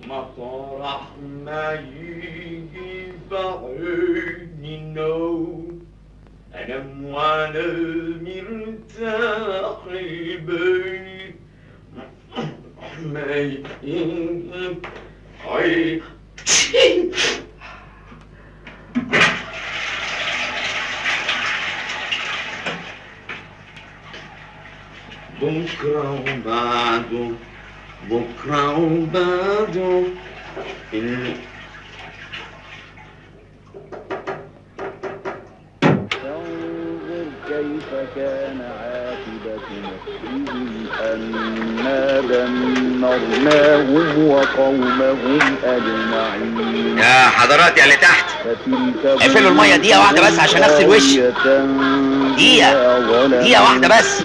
مطرح ما يجي بعيني النوم انام وانا مرتاح بالي ما يجي عي- بكرة وبعده بكرة وبعده ال- فانظر كيف كان عاقبة مكرهم أنا دمرناهم وقومهم أجمعين يا حضرات يا اللي تحت فتلك اقفلوا المية دقيقة واحدة بس عشان أغسل وشي. دقيقة. دقيقة واحدة بس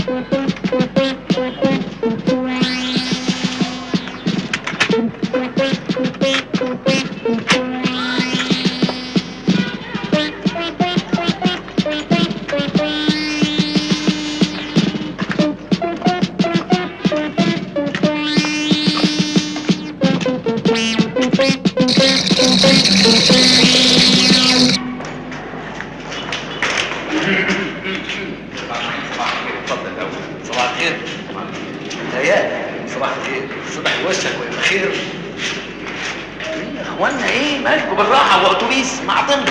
اتفضل الاول صباح الخير هيا صباح الخير صباح وشك والخير يا اخوانا ايه مالكوا بالراحه هو اتوبيس ما عطمته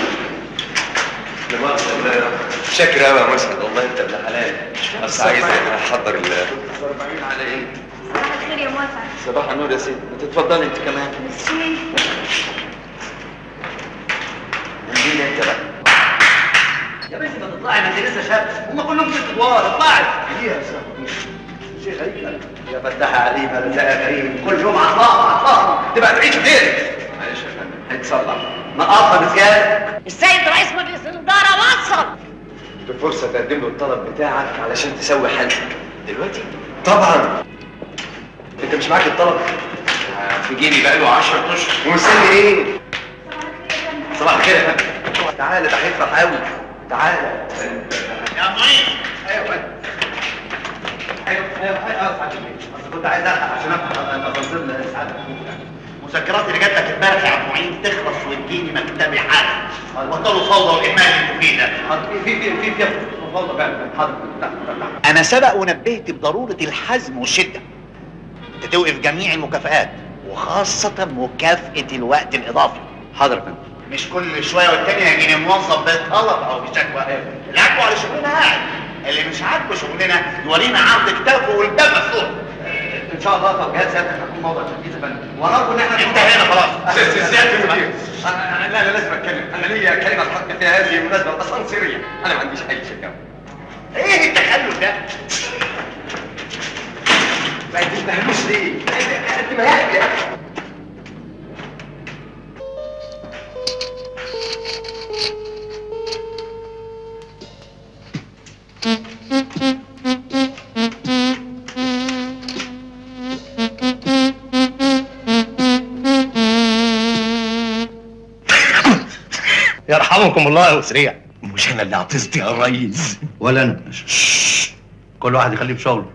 لا مؤاخذة شاكر قوي يا مسعد والله انت ابن حلال بس عايز احضر ال 40 على ايه صباح الخير يا مسعد صباح النور يا سيدي ما تتفضلي انت كمان ميرسي مين انت بقى يا بنتي ما تطلعي ما انت لسه شاب هم كلهم ست كبار اطلعي ليه يا شيخ غريب يا فتاح عليم يا رزاق كريم كل يوم عطاء عطاء تبقى تعيش غيرك معلش يا فندم هيتصلح نقطها بزياده السيد رئيس مجلس الإدارة وصل فرصة تقدم له الطلب بتاعك علشان تسوي حالتك دلوقتي طبعا انت مش معاك الطلب في جيبي بقاله 10 اشهر ومستني ايه صباح الخير يا فندم تعالى ده هيفرح قوي تعالى يا معين ايوه يا فندم ايوه ايوه ايوه سعاده البيت بس كنت عايز الحق عشان افهم تفاصيل سعاده مسكرات اللي جات لك امبارح يا عبد معين تخلص وتجيني مكتبي حالا بطلوا فوضى والاهمال اللي انتوا فيه ده في في في في فوضى فعلا حاضر انا سبق ونبهت بضروره الحزم والشده انت توقف جميع المكافآت وخاصة مكافأة الوقت الإضافي حاضر يا فندم مش كل شوية والتانية يجيني موظف بطلب أو بشكوى اللي عاجبه على شغلنا قاعد اللي مش عاجبه شغلنا يورينا عرض كتافه والباب مفتوح ان شاء الله طب جهاز سيادتك هتكون موضوع تنفيذ يا فندم ونرجو ان احنا انتهينا خلاص سيادة المدير انا أنا- لا لا لازم اتكلم انا ليا كلمة الحق في هذه المناسبة اصلا سرية انا ما عنديش اي شكاوى ايه التخلف ده؟ ما تفهموش ليه؟ قد ما يحكي يا اخي يرحمكم الله يا سريع مش انا اللي عطست يا ريس ولا انا كل واحد يخليه في شغله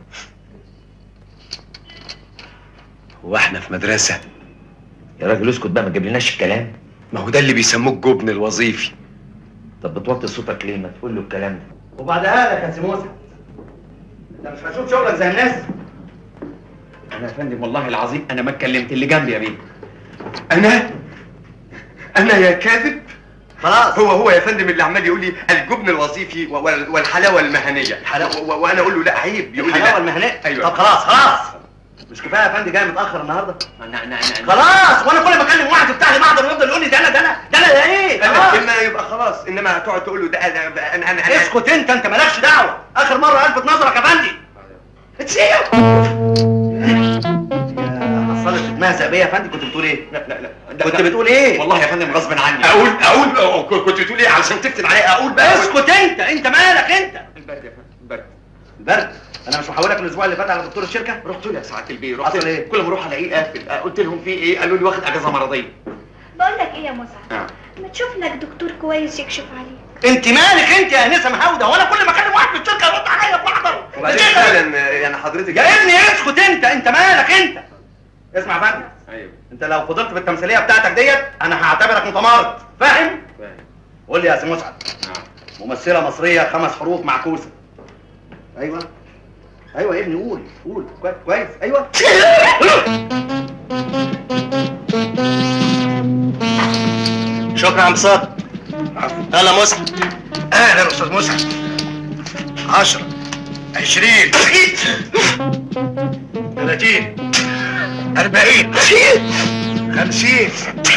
هو احنا في مدرسة يا راجل اسكت بقى ما تجيبلناش الكلام ما هو ده اللي بيسموه الجبن الوظيفي طب بتوطي صوتك ليه ما تقول له الكلام ده وبعدها لك يا سموسة انت مش هتشوف شغلك زي الناس انا يا فندم والله العظيم انا ما اتكلمت اللي جنبي يا بيه انا انا يا كاذب خلاص هو هو يا فندم اللي عمال يقول لي الجبن الوظيفي و- وال- والحلاوه المهنيه الحلاوة- و- و- وانا اقول له لا عيب يقول لي الحلاوه لا المهنيه أيوة. طب خلاص خلاص مش كفايه يا فندم جاي متاخر النهارده أنا أنا أنا خلاص وانا كل ما اكلم واحد بتاع لي بعض يفضل يقول لي ده انا ده انا ده انا ده ايه انا خلاص كلمه يبقى خلاص انما هتقعد تقول له ده ده- ده- انا انا انا اسكت انت انت مالكش دعوه اخر مره الفت نظرك يا فندي اتسيب يا حصلت في دماغها بيه يا فندم كنت بتقول ايه لا لا لا ده- كنت ده- بتقول ايه والله يا فندم غصب عني اقول اقول أو- كنت بتقول ايه علشان تكتب عليا اقول بقى اسكت انت انت مالك انت البرد يا فندم البرد البرد انا مش محولك الاسبوع اللي فات على دكتور الشركه رحت له يا سعاده البيه رحت حصل له. إيه؟ كل ما اروح الاقيه قافل قلت لهم في ايه قالوا لي واخد اجازه مرضيه بقول لك ايه يا مسعد آه. ما تشوف لك دكتور كويس يكشف عليك انت مالك انت يا انسه مهاوده وانا كل ما اكلم واحد في الشركه يرد عليا بمحضر وبعدين إنت كده. فعلا يعني حضرتك يا ابني اسكت انت انت مالك انت اسمع يا فندم ايوه انت لو فضلت بالتمثيليه بتاعتك ديت انا هعتبرك متمرد فاهم فاهم قول لي يا سي مسعد نعم ممثله مصريه خمس حروف معكوسه ايوه ايوه يا ابني قول قول كويس كويس ايوه شكرا يا عم صاد يلا مسعد اهلا استاذ مسعد عشرة عشرين ثلاثين أربعين خمسين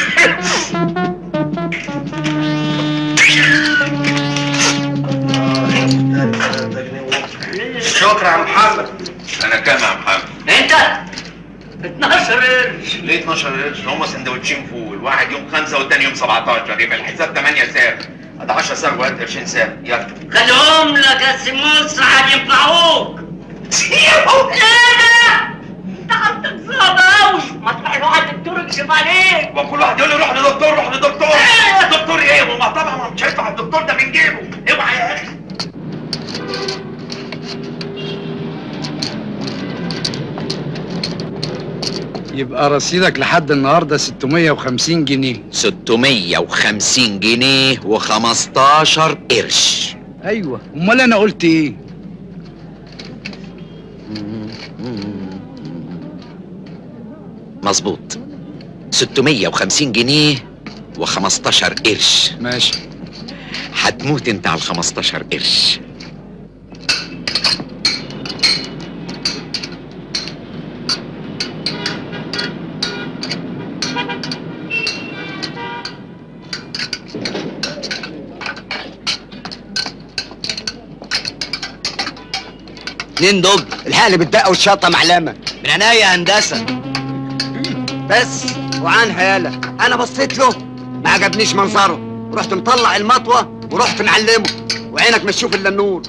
شكرا يا محمد انا كام يا محمد انت 12 قرش ليه 12 قرش هما سندوتشين فول واحد يوم 5 والتاني يوم 17 يبقى الحساب 8 ساعة ده 10 ساعة وقت قرشين ساعة يلا خليهم لك يا سي مسعد ينفعوك ايه ده؟ انت عندك صعب قوي ما تروح لواحد دكتور يكشف عليك وكل واحد يقول لي روح لدكتور روح لدكتور إيه؟ دكتور ايه وما طبعا ما مش هيدفع الدكتور ده من جيبه اوعى يا اخي يبقى رصيدك لحد النهارده 650 جنيه 650 جنيه و15 قرش ايوه امال انا قلت ايه مظبوط 650 جنيه و15 قرش ماشي هتموت انت على ال 15 قرش اتنين دب الحقل بالدقه والشطه معلمه من عينيا يا هندسه بس وعن حيالك انا بصيت له ما عجبنيش منظره رحت مطلع المطوه ورحت معلمه وعينك مش تشوف الا النور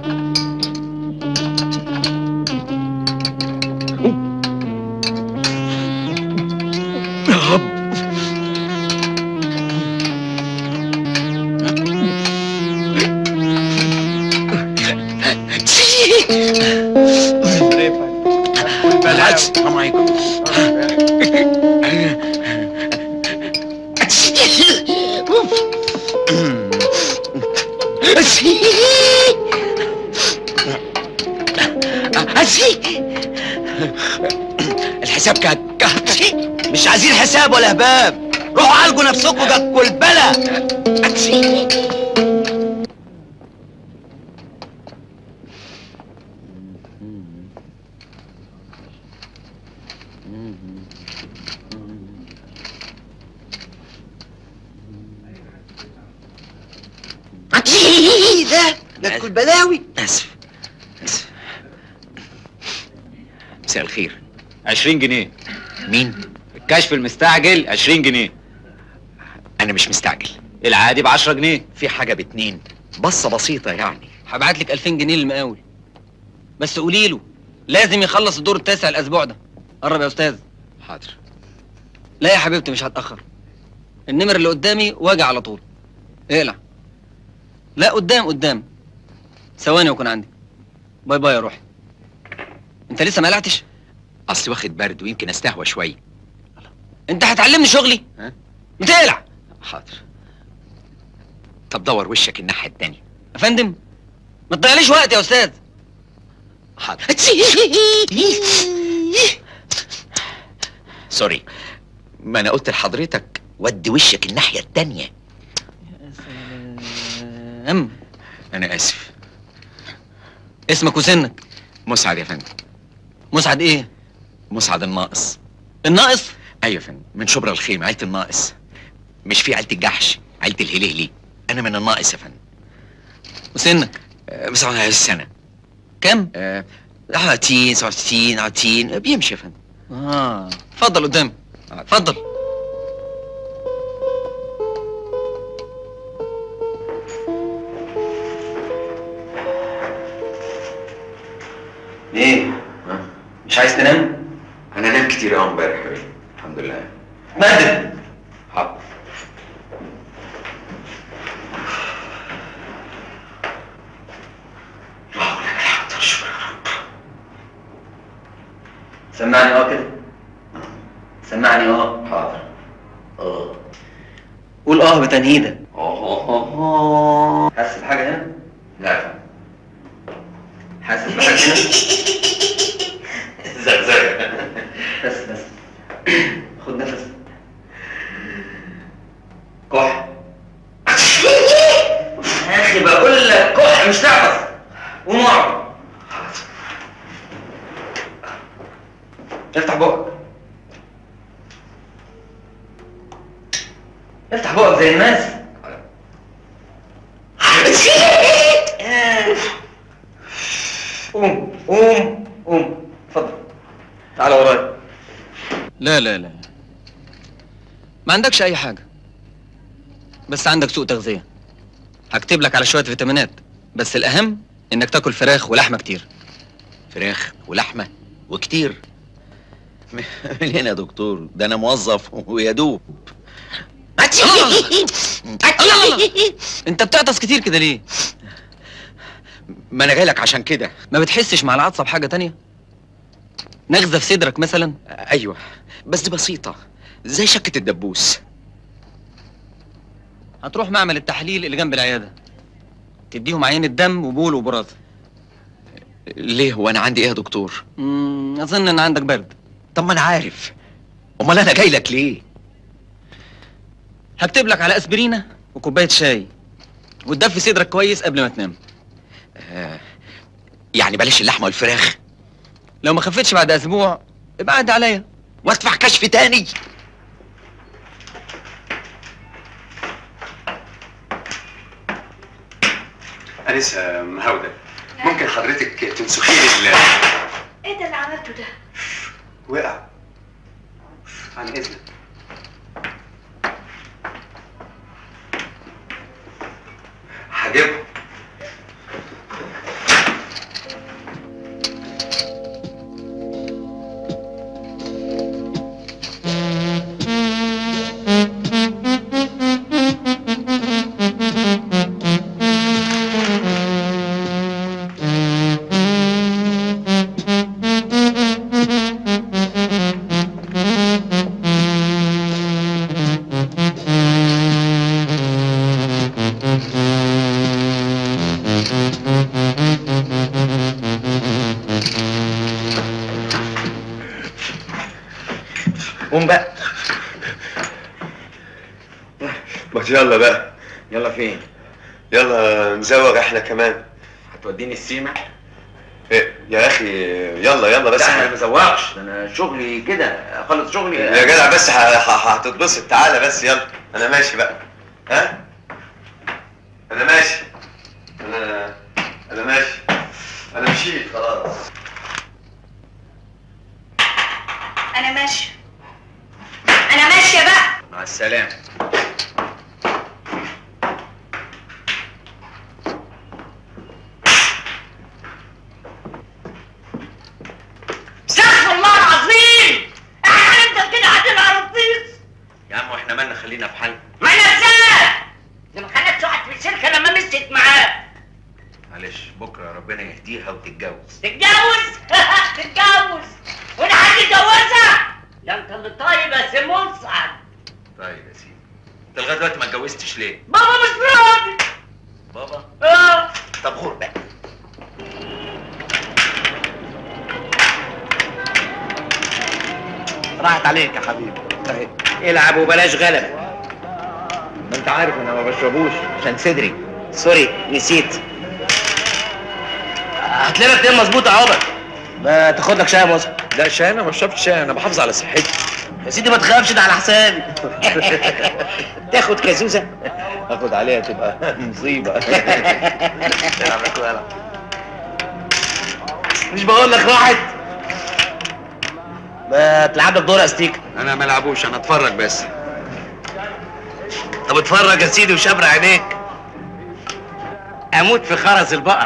السلام عليكم الحساب كا كا- مش عايزين حساب ولا هباب روحوا عالجوا نفسكم جاكوا البلا ده ده تكون بلاوي اسف اسف مساء الخير 20 جنيه مين الكشف المستعجل 20 جنيه انا مش مستعجل العادي ب 10 جنيه في حاجه باتنين بصه بسيطه يعني هبعت لك 2000 جنيه للمقاول بس قولي له لازم يخلص الدور التاسع الاسبوع ده قرب يا استاذ حاضر لا يا حبيبتي مش هتاخر النمر اللي قدامي واجي على طول اقلع لا قدام قدام ثواني واكون عندي باي باي يا روحي انت لسه ما قلعتش اصل واخد برد ويمكن استهوى شويه انت هتعلمني شغلي ها؟ بتقلع حاضر طب دور وشك الناحيه التانيه يا فندم ما تضيعليش وقت يا استاذ حاضر سوري ما انا قلت لحضرتك ودي وشك الناحيه التانيه ام انا اسف اسمك وسنك مسعد يا فندم مسعد ايه مسعد الناقص الناقص ايوه يا فندم من شبرا الخيم عيله الناقص مش في عيله الجحش عيله الهليلي انا من الناقص يا فندم وسنك أه، بس على السنه كم أه 30 67 30 بيمشي يا فندم اه اتفضل قدامي اتفضل ايه مش عايز تنام انا نام كتير قوي امبارح يا بيه. الحمد لله مادة حاضر سمعني اه كده سمعني اه حاضر اه قول اه بتنهيده اه حاسس بحاجه هنا لا حاسس بحاجه هنا زغزغه بس بس خد نفس كح يا اخي بقول لك كح مش تعطس قوم اقعد افتح بقك افتح بقك زي الناس قوم قوم قوم اتفضل تعال ورايا لا لا لا ما عندكش اي حاجه بس عندك سوء تغذيه هكتب لك على شويه فيتامينات بس الاهم انك تاكل فراخ ولحمه كتير فراخ ولحمه وكتير من هنا يا دكتور ده انا موظف ويدوب انت بتعطس كتير كده ليه ما انا جاي لك عشان كده ما بتحسش مع العطسه بحاجه تانية نغزه في صدرك مثلا ايوه بس دي بسيطه زي شكه الدبوس هتروح معمل التحليل اللي جنب العياده تديهم عينه دم وبول وبراز ليه هو انا عندي ايه يا دكتور مم، اظن ان عندك برد طب ما انا عارف امال انا جاي لك ليه هكتب لك على اسبرينه وكوبايه شاي وتدفي صدرك كويس قبل ما تنام آه يعني بلاش اللحمه والفراخ لو ما خفتش بعد اسبوع ابعد عليا وادفع كشف تاني أنسة مهودة ممكن حضرتك تنسخي لي ال- ايه ده اللي عملته ده؟ وقع عن إذنك هجيبه قوم بقى ما يلا بقى يلا فين يلا نزوغ احنا كمان هتوديني السيما إيه يا اخي يلا يلا بس لا انا ما بزوقش ده انا شغلي كده اخلص شغلي يا جدع بس ه- ه- هتتبسط تعالى بس يلا انا ماشي بقى ها انا ماشي انا انا ماشي انا مشيت خلاص انا ماشيه انا ماشيه بقى مع السلامه استغفر الله العظيم احنا هنفضل كده قاعدين على الرصيص يا عم واحنا مالنا خلينا في حالنا ما انا ازاي لما خلت واحد في الشركه لما مسكت معاه معلش بكره ربنا يهديها وتتجوز تتجوز تتجوز وانا حد يتجوزها لا انت اللي طيب يا سي مسعد طيب يا سيدي انت لغايه دلوقتي ما اتجوزتش ليه بابا مش راضي بابا اه طب غور بقى راحت عليك يا حبيبي طيب العب وبلاش غلبه ما انت عارف انا ما بشربوش عشان صدري سوري نسيت هات لنا اتنين مظبوطه عقبك ما تاخد لك شاي يا موسى لا شاي انا ما بشربش شاي انا بحافظ على صحتي يا سيدي ما تخافش ده على حسابي تاخد كازوزه اخد عليها تبقى مصيبه مش بقول لك راحت ما تلعب لك دور استيك انا ما العبوش انا اتفرج بس طب اتفرج يا سيدي وشبر عينيك اموت في خرز البقر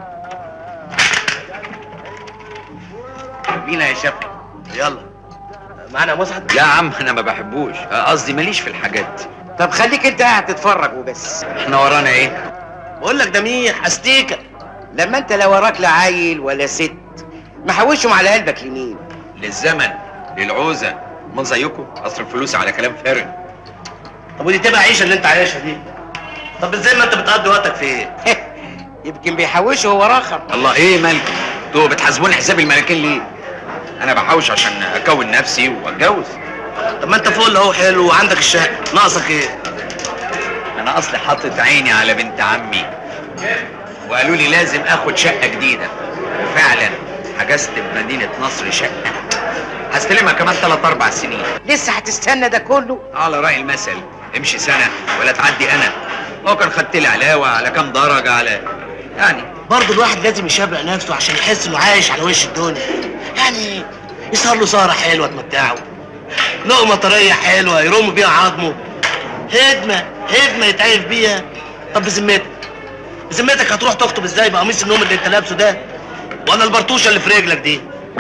بينا يا شبكة يلا معانا يا مسعد لا يا عم انا ما بحبوش قصدي ماليش في الحاجات دي طب خليك انت قاعد تتفرج وبس احنا ورانا ايه بقول لك ده ميح استيكة لما انت لا وراك لا عيل ولا ست محوشهم على قلبك اليمين للزمن للعوزه من زيكم اصرف فلوسي على كلام فارغ طب ودي تبقى عيشه اللي انت عايشها دي طب ازاي ما انت بتقضي وقتك في ايه يمكن بيحوشه هو رخم الله ايه مالكم انتوا بتحاسبوني حساب الملاكين ليه انا بحوش عشان اكون نفسي واتجوز طب ما انت فل اهو حلو وعندك الشقه ناقصك ايه انا اصلي حاطط عيني على بنت عمي وقالوا لي لازم اخد شقه جديده وفعلا حجزت في مدينه نصر شقه هستلمها كمان 3 4 سنين لسه هتستنى ده كله على راي المثل امشي سنه ولا تعدي انا ممكن خدت لي علاوه على كام درجه على يعني برضه الواحد لازم يشبع نفسه عشان يحس انه عايش على وش الدنيا يعني يسهر له سهره حلوه تمتعه لقمه طريه حلوه يرم بيها عظمه هدمه هدمه يتعرف بيها طب بذمتك بذمتك هتروح تخطب ازاي بقميص النوم اللي انت لابسه ده ولا البرطوشه اللي في رجلك دي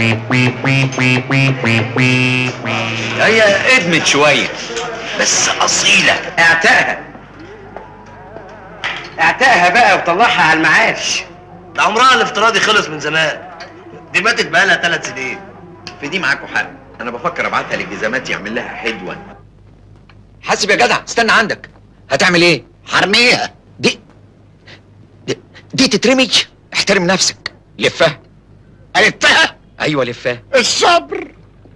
هي ادمت شويه بس اصيله اعتقها اعتقها بقى وطلعها على المعاش ده عمرها الافتراضي خلص من زمان دي ماتت بقالها ثلاث سنين في دي معاكوا حق انا بفكر ابعتها للجزامات يعمل لها حدوه حاسب يا جدع استنى عندك هتعمل ايه حرميها دي دي, دي تترمي احترم نفسك لفها الفها ايوه لفها الصبر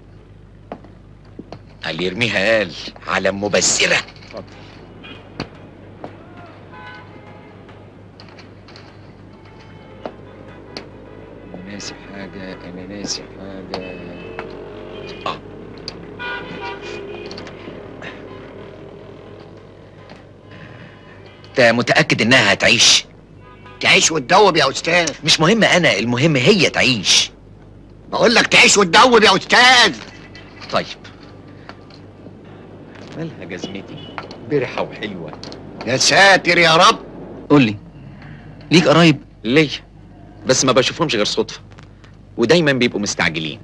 اللي يرميها قال على مبسره انا ناسي حاجه انا ناسي حاجه اه انت متاكد انها هتعيش تعيش وتدوب يا استاذ مش مهم انا المهم هي تعيش بقول لك تعيش وتدوب يا استاذ طيب مالها جزمتي برحة وحلوة يا ساتر يا رب قول لي ليك قرايب ليه بس ما بشوفهمش غير صدفة ودايما بيبقوا مستعجلين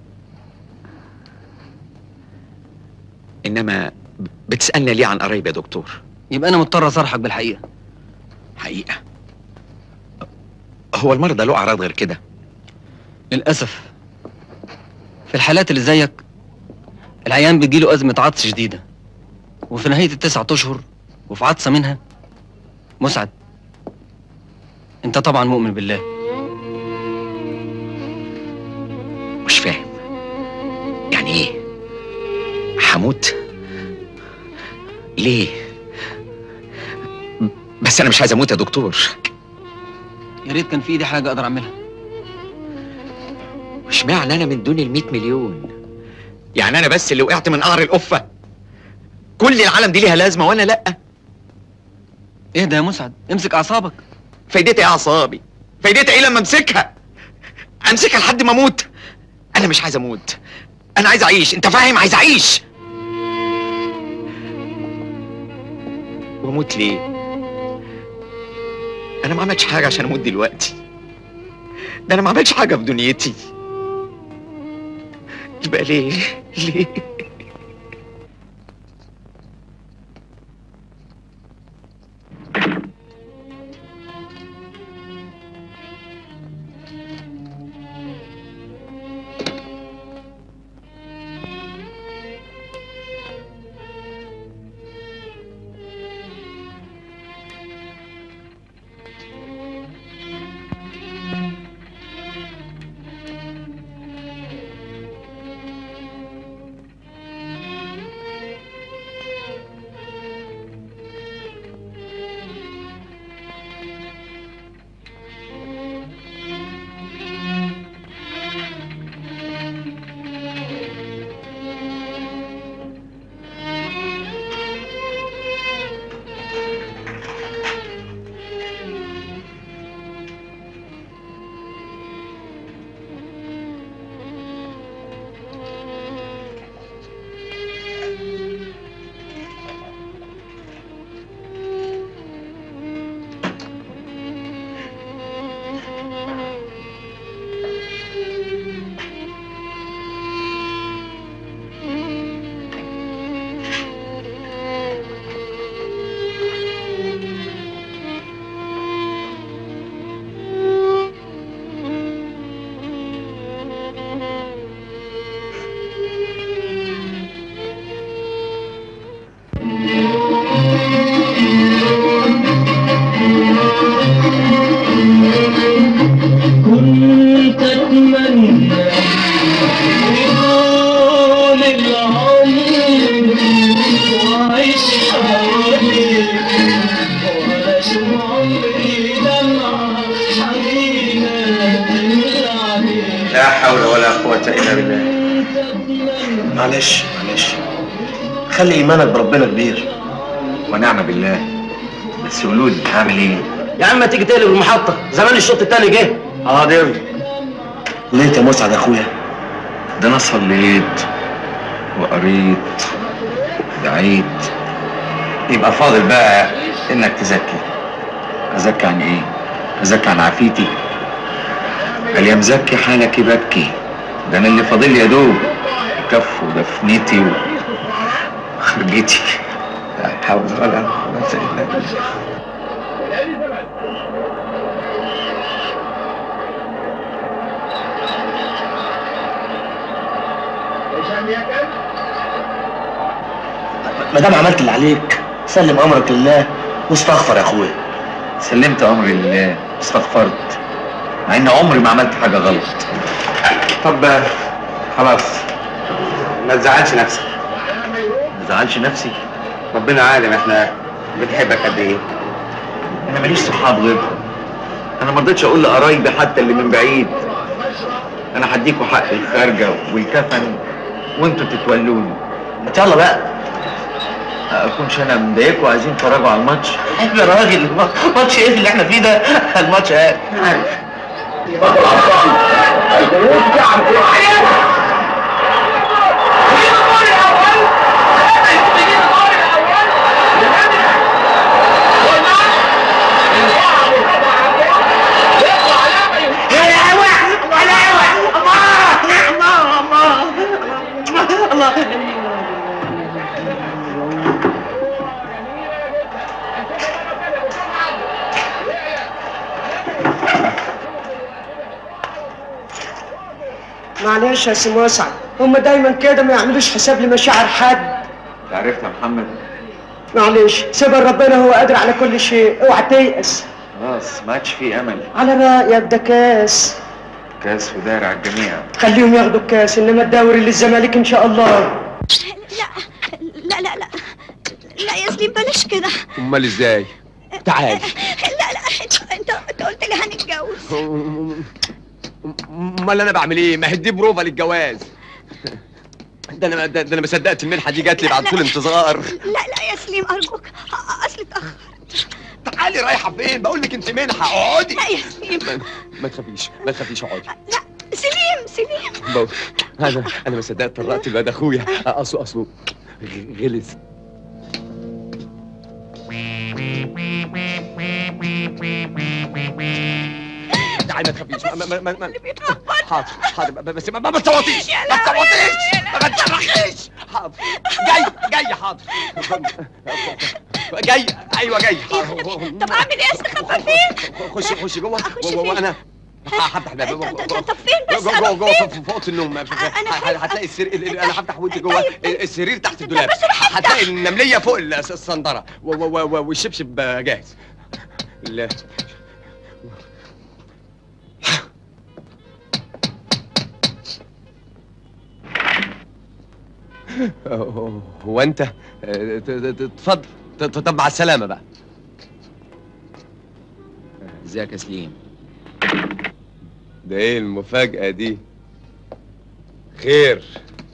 انما بتسألني ليه عن قرايب يا دكتور يبقى انا مضطر اصارحك بالحقيقه حقيقة هو المرضى له اعراض غير كده للاسف في الحالات اللي زيك العيان بتجيله ازمه عطس شديده وفي نهايه التسعة اشهر وفي عطسه منها مسعد انت طبعا مؤمن بالله مش فاهم يعني ايه هموت ليه بس انا مش عايز اموت يا دكتور يا ريت كان في ايدي حاجه اقدر اعملها مش معنى انا من دون ال 100 مليون يعني انا بس اللي وقعت من قعر القفه كل العالم دي ليها لازمه وانا لا اهدى يا مسعد امسك اعصابك فايدتي ايه اعصابي فايدتي ايه لما امسكها امسكها لحد ما اموت انا مش عايز اموت انا عايز اعيش انت فاهم عايز اعيش واموت ليه انا ما عملتش حاجه عشان اموت دلوقتي ده انا ما عملتش حاجه في دنيتي يبقى ليه ليه لا حول ولا قوة إلا بالله معلش معلش خلي ايمانك بربنا كبير ونعم بالله بس قولوا لي هعمل ايه؟ يا عم ما تيجي تقلب المحطة زمان الشوط التاني جه حاضر ليه يا مسعد يا اخويا ده انا صليت وقريت دعيت يبقى فاضل بقى انك تزكي ازكي عن ايه؟ ازكي عن عافيتي قال يا مزكي حالك يبكي ده انا اللي فاضل لي يا دوب كف ودفنتي وخرجتي لا حول ولا قوة الا بالله ما دام عملت اللي عليك سلم امرك لله واستغفر يا اخويا سلمت امري لله استغفرت مع ان عمري ما عملت حاجه غلط طب خلاص ما تزعلش نفسك ما زعلش نفسي ربنا عالم احنا بنحبك قد ايه انا ماليش صحاب غيركم انا ما رضيتش اقول لقرايبي حتى اللي من بعيد انا هديكوا حق الخارجه والكفن وانتوا تتولوني ما يلا بقى اكونش انا مضايقكم عايزين تتفرجوا على الماتش يا راجل ماتش ايه اللي احنا فيه ده الماتش ايه معلش يا سي مسعد هم دايما كده ما يعملوش حساب لمشاعر حد عرفت يا محمد معلش سيبها ربنا هو قادر على كل شيء اوعى تيأس خلاص ما عادش في امل على رأيك ده كاس كاس وداير على الجميع خليهم ياخدوا الكاس انما الدوري للزمالك ان شاء الله لا لا لا لا يا سليم بلاش كده امال ازاي تعال لا لا انت انت أنت قلت لي هنتجوز امال انا بعمل ايه ما هي دي بروفا للجواز ده انا ده ده انا ما صدقت المنحه دي جات لي بعد طول انتظار لا لا يا سليم ارجوك أ- اصل اتاخر تعالي رايحه فين بقول لك انت منحه اقعدي لا يا سليم ما, ما تخافيش ما تخافيش اقعدي سليم سليم بقول- انا انا ما صدقت طرقت الواد اخويا اصله اصله غ- غلس تعالي ما تخافيش ما ما ما ما حاضر حاضر بس ما ما ما تصوتيش ما تصوتيش ما تصرخيش حاضر جاي جاي حاضر جاي ايوه جاي طب اعمل ايه استخبى فين خشي خشي جوه أخش و- و- فين؟ وانا هفتح الباب طب فين بس جوه أروح جوه جوه فين؟ في اوضه النوم أنا ه- خايفة. هتلاقي السرير انا هفتح وانت جوه السرير تحت الدولاب هتلاقي النمليه فوق الس- الصندره و- و- و- والشبشب جاهز ال- هو انت ت- ت- ت- اتفضل ت- ت- طب مع السلامه بقى ازيك يا سليم ده ايه المفاجأة دي؟ خير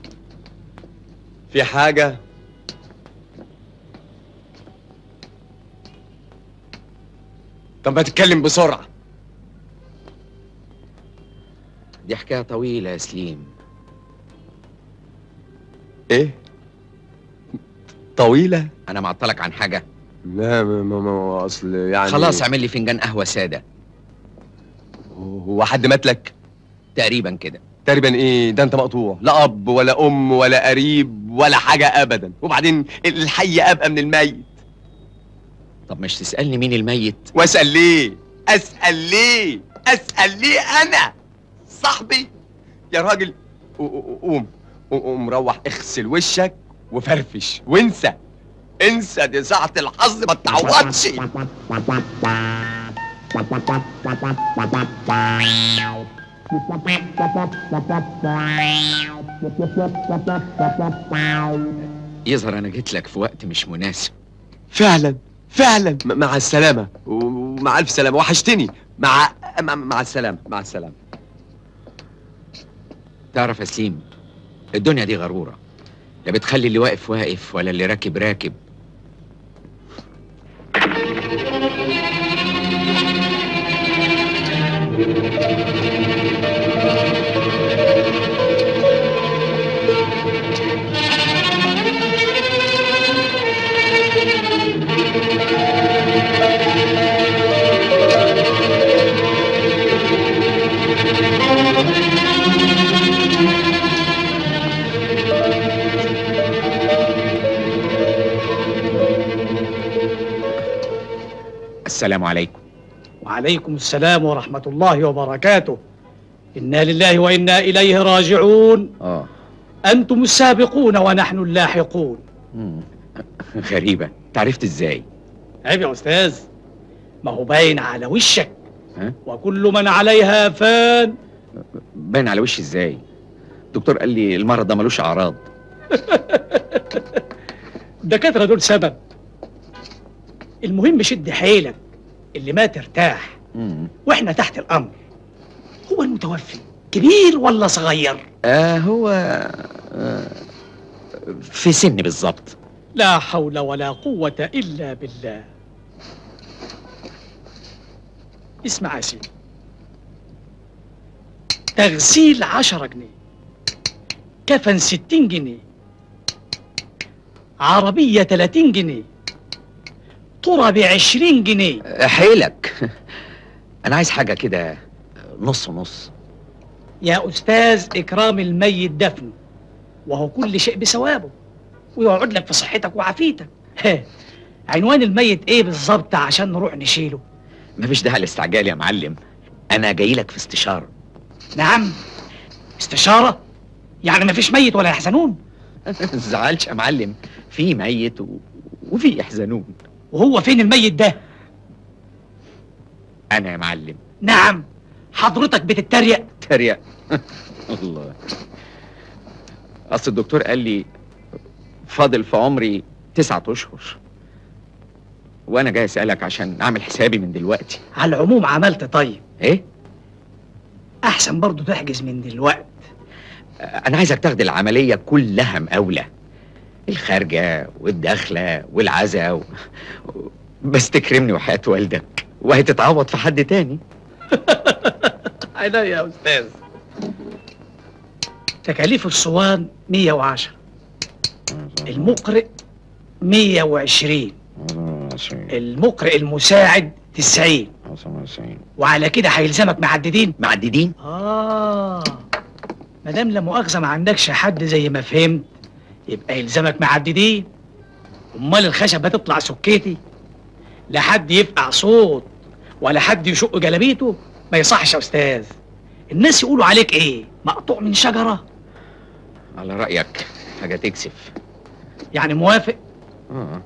في حاجة؟ طب ما تتكلم بسرعة دي حكايه طويله يا سليم ايه؟ طويلة؟ انا معطلك عن حاجه لا ما ما ما اصل يعني خلاص اعمل لي فنجان قهوه ساده هو حد مات لك؟ تقريبا كده تقريبا ايه ده انت مقطوع لا اب ولا ام ولا قريب ولا حاجة ابدا وبعدين الحي ابقى من الميت طب مش تسالني مين الميت واسال ليه اسال ليه اسال ليه انا صاحبي يا راجل قو- قو- قوم قوم قوم روح اغسل وشك وفرفش وانسى انسى دي ساعة الحظ ما تعوضش يظهر انا جيت لك في وقت مش مناسب فعلا فعلا م- مع السلامة و- ومع الف سلامه وحشتني مع مع, مع السلامه مع السلامه تعرف يا سليم الدنيا دي غرورة لا بتخلي اللي واقف واقف ولا اللي راكب راكب السلام عليكم وعليكم السلام ورحمة الله وبركاته إنا لله وإنا إليه راجعون اه أنتم السابقون ونحن اللاحقون مم. غريبة تعرفت ازاي عيب يا أستاذ ما هو باين على وشك ها؟ وكل من عليها فان باين على وشي ازاي الدكتور قال لي المرض ده ملوش اعراض الدكاترة دول سبب المهم شد حيلك اللي ما ترتاح مم. واحنا تحت الأمر هو المتوفي كبير ولا صغير آه هو آه في سن بالظبط لا حول ولا قوة إلا بالله اسمع يا سيدي تغسيل عشرة جنيه كفن ستين جنيه عربية تلاتين جنيه طرة بعشرين جنيه آه، حيلك انا عايز حاجة كده نص نص يا أستاذ إكرام الميت دفنه وهو كل شيء بثوابه ويقعد لك في صحتك وعافيتك ها، عنوان الميت إيه بالظبط عشان نروح نشيله مفيش داعي للاستعجال يا معلم انا جاي لك في استشارة نعم استشارة يعني مفيش ميت ولا يحزنون تزعلش يا معلم في ميت و... وفي يحزنون وهو فين الميت ده انا يا معلم نعم حضرتك بتتريق تريق الله اصل الدكتور قال لي فاضل في عمري تسعة اشهر وانا جاي اسالك عشان اعمل حسابي من دلوقتي على العموم عملت طيب ايه احسن برضو تحجز من دلوقتي انا عايزك تاخد العمليه كلها مقاوله الخارجه والداخله والعزا و... بس تكرمني وحياه والدك وهتتعوض في حد تاني عينيا يا استاذ تكاليف الصوان 110 المقرئ 120 المقرئ المساعد 90 وعلى كده هيلزمك معددين معددين اه ما دام لا مؤاخذه ما عندكش حد زي ما فهمت يبقى يلزمك معددين امال الخشب هتطلع سكيتي لا حد يفقع صوت ولا حد يشق جلابيته ما يصحش يا استاذ الناس يقولوا عليك ايه مقطوع من شجره على رايك حاجه تكسف يعني موافق آه.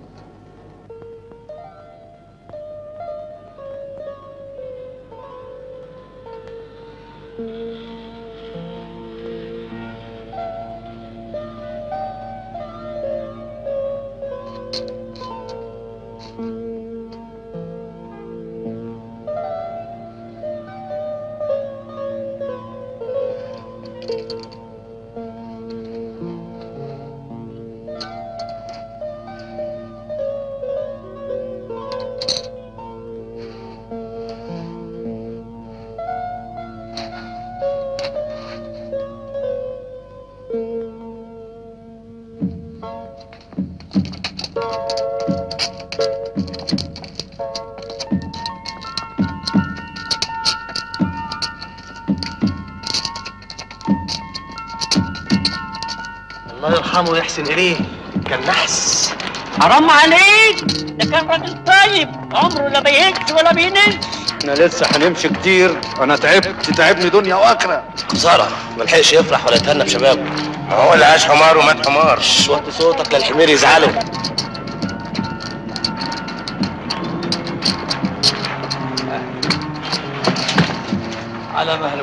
الله يرحمه ويحسن اليه كان نحس حرام عليك ده كان راجل طيب عمره لا بيهكس ولا بينش احنا لسه هنمشي كتير انا تعبت تعبني دنيا واخره خساره ما لحقش يفرح ولا يتهنى بشبابه هو اللي عاش حمار ومات حمار وطي صوتك للحمير يزعلوا على مهلك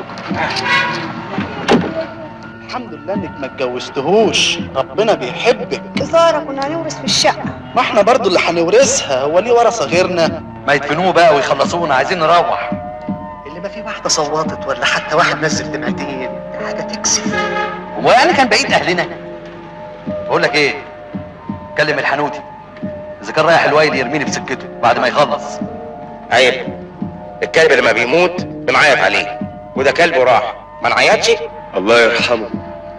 الحمد لله انك ما اتجوزتهوش ربنا بيحبك زارة كنا هنورث في الشقة ما احنا برضو اللي هنورثها هو ليه ورثه غيرنا ما يدفنوه بقى ويخلصونا عايزين نروح اللي ما في واحده صوتت ولا حتى واحد نزل دمعتين حاجه تكسف هو يعني كان بعيد اهلنا بقول لك ايه كلم الحنوتي اذا كان رايح الويل يرميني في سكته بعد ما يخلص عيب الكلب لما بيموت بنعيط عليه وده كلبه راح ما نعيطش الله يرحمه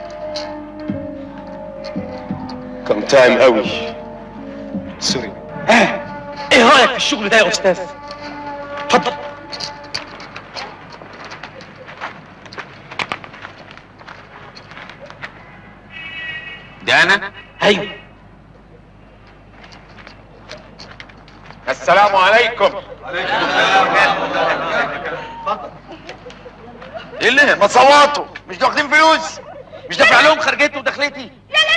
كان طعم قوي سوري ايه رايك في الشغل ده يا استاذ اتفضل ده انا ايوه السلام عليكم ايه اللي ما تصوتوا مش واخدين فلوس مش دافع لهم خرجتي ودخلتي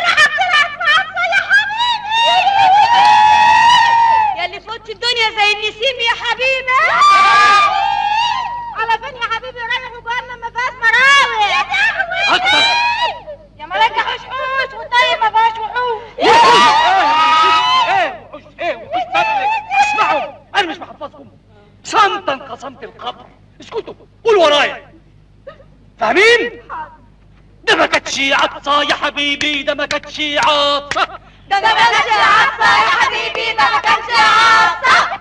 يا اللي فوت الدنيا زي النسيم يا حبيبي على فين يا حبيبي رايح جهنم ما فيهاش مراوي أكتر. يا ملاك حشوش والطيب ما فيهاش وحوش ايه وحوش ايه وحوش بدلك اسمعوا انا مش بحفظكم صمتا قسمت القبر اسكتوا قولوا ورايا فاهمين ده ما كانتش عطسه يا حبيبي ده ما كانتش عطسه ده ما كانش عطسه يا حبيبي ده ما كانش عطسه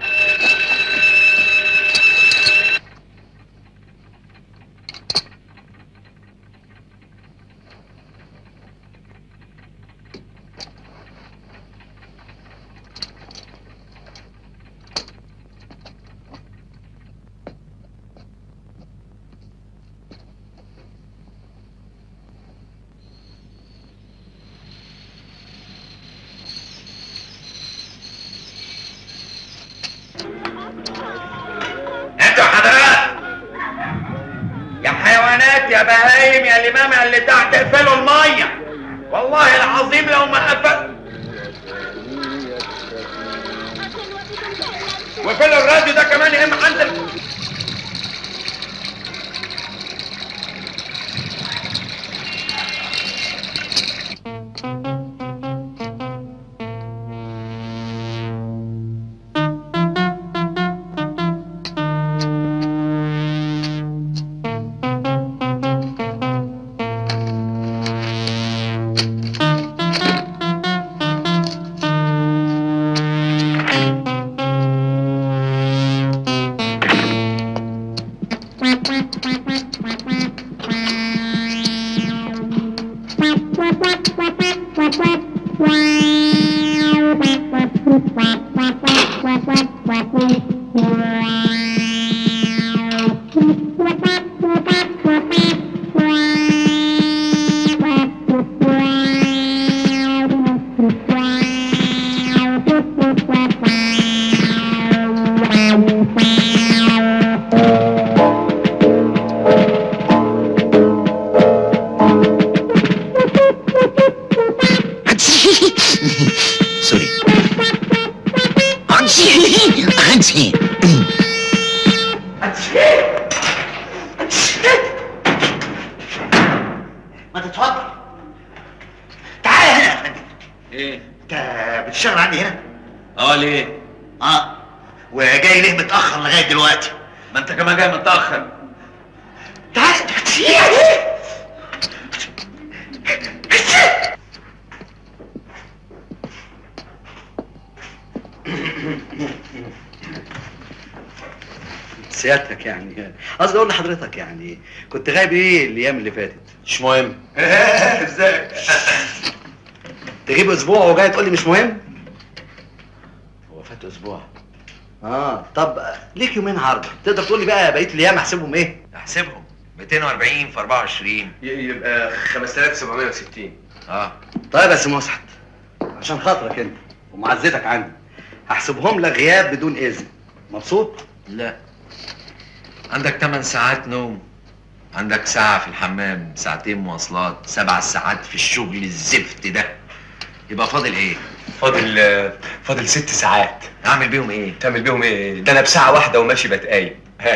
انتوا حضرات يا حيوانات يا بهايم يا الامام اللي تحت اقفلوا الميه والله العظيم لو ما قفل وقفلوا الراديو ده كمان يا اما عندك سوري عنسي ما تتفضل تعالى هنا يا فندم ايه انت بتشتغل عندي هنا اه ليه اه وجاي ليه متاخر لغايه دلوقتي ما انت كمان جاي متاخر تعالى سيادتك يعني قصدي اقول لحضرتك يعني كنت غايب ايه الايام اللي فاتت مش مهم ازاي تغيب اسبوع وجاي تقول لي مش مهم هو فات اسبوع اه طب ليك يومين عرض تقدر تقول لي بقى بقيه الايام احسبهم ايه احسبهم 240 في 24 يبقى 5760 اه طيب يا سي مسعد عشان خاطرك انت ومعزتك عندي هحسبهم لك غياب بدون اذن مبسوط لا عندك 8 ساعات نوم عندك ساعة في الحمام ساعتين مواصلات سبع ساعات في الشغل الزفت ده يبقى فاضل ايه؟ فاضل فاضل ست ساعات اعمل بيهم ايه؟ تعمل بيهم ايه؟ ده انا بساعة واحدة وماشي بتقايم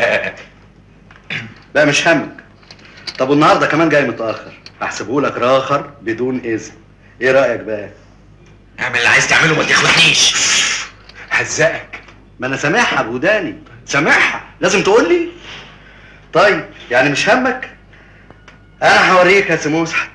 لا مش همك طب والنهارده كمان جاي متاخر هحسبه لك راخر بدون اذن ايه رايك بقى اعمل اللي عايز تعمله ما تخلقنيش هزقك ما انا سامعها بوداني سامعها لازم تقول لي طيب يعني مش همك انا هوريك يا سموسحت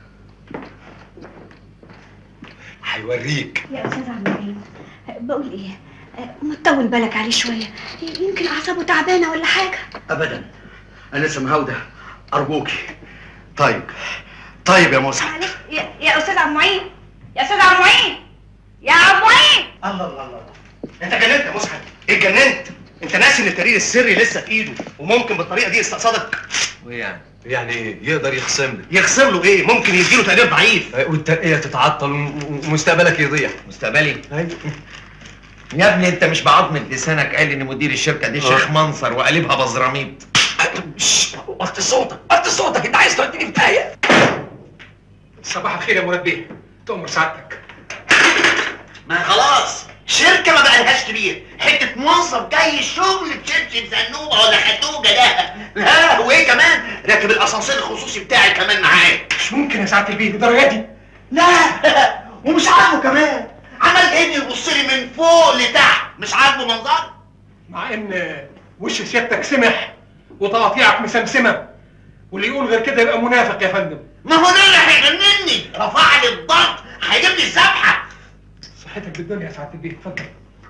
هيوريك يا استاذ عبد الرحيم بقول ايه ما تطول بالك عليه شويه يمكن اعصابه تعبانه ولا حاجه ابدا انا لسه مهوده ارجوكي طيب طيب يا مسحت يا, يا استاذ عبد المعين يا استاذ عبد المعين يا عبد المعين الله الله الله انت جننت يا مسحت اتجننت انت ناسي ان التقرير السري لسه في ايده وممكن بالطريقه دي يستقصدك وايه يعني؟ يعني ايه؟ يقدر يخصم لي يخسر له ايه ممكن يديله تقرير ضعيف والترقيه تتعطل ومستقبلك يضيع مستقبلي يا ابني انت مش بعضمة لسانك قال ان مدير الشركه دي شيخ منصر وقلبها بزراميط وطي صوتك وطي صوتك انت عايز توديني في داهيه صباح الخير يا مراد بيه تؤمر سعادتك ما خلاص شركة ما بقالهاش كبير حتة موظف جاي الشغل بشبشب زنوبة ولا خدوجة ده لا وايه كمان راكب الاسانسير الخصوصي بتاعي كمان معاه مش ممكن يا سعاده البيه للدرجه دي لا ومش عاجبه كمان عمل كأنه يبص لي من فوق لتحت مش عاجبه منظر مع ان وش سيادتك سمح وتقاطيعك مسمسمه واللي يقول غير كده يبقى منافق يا فندم ما هو ده اللي هيجنني رفع لي الضغط هيجيب لي الذبحة صحتك بالدنيا يا سعاده البيه اتفضل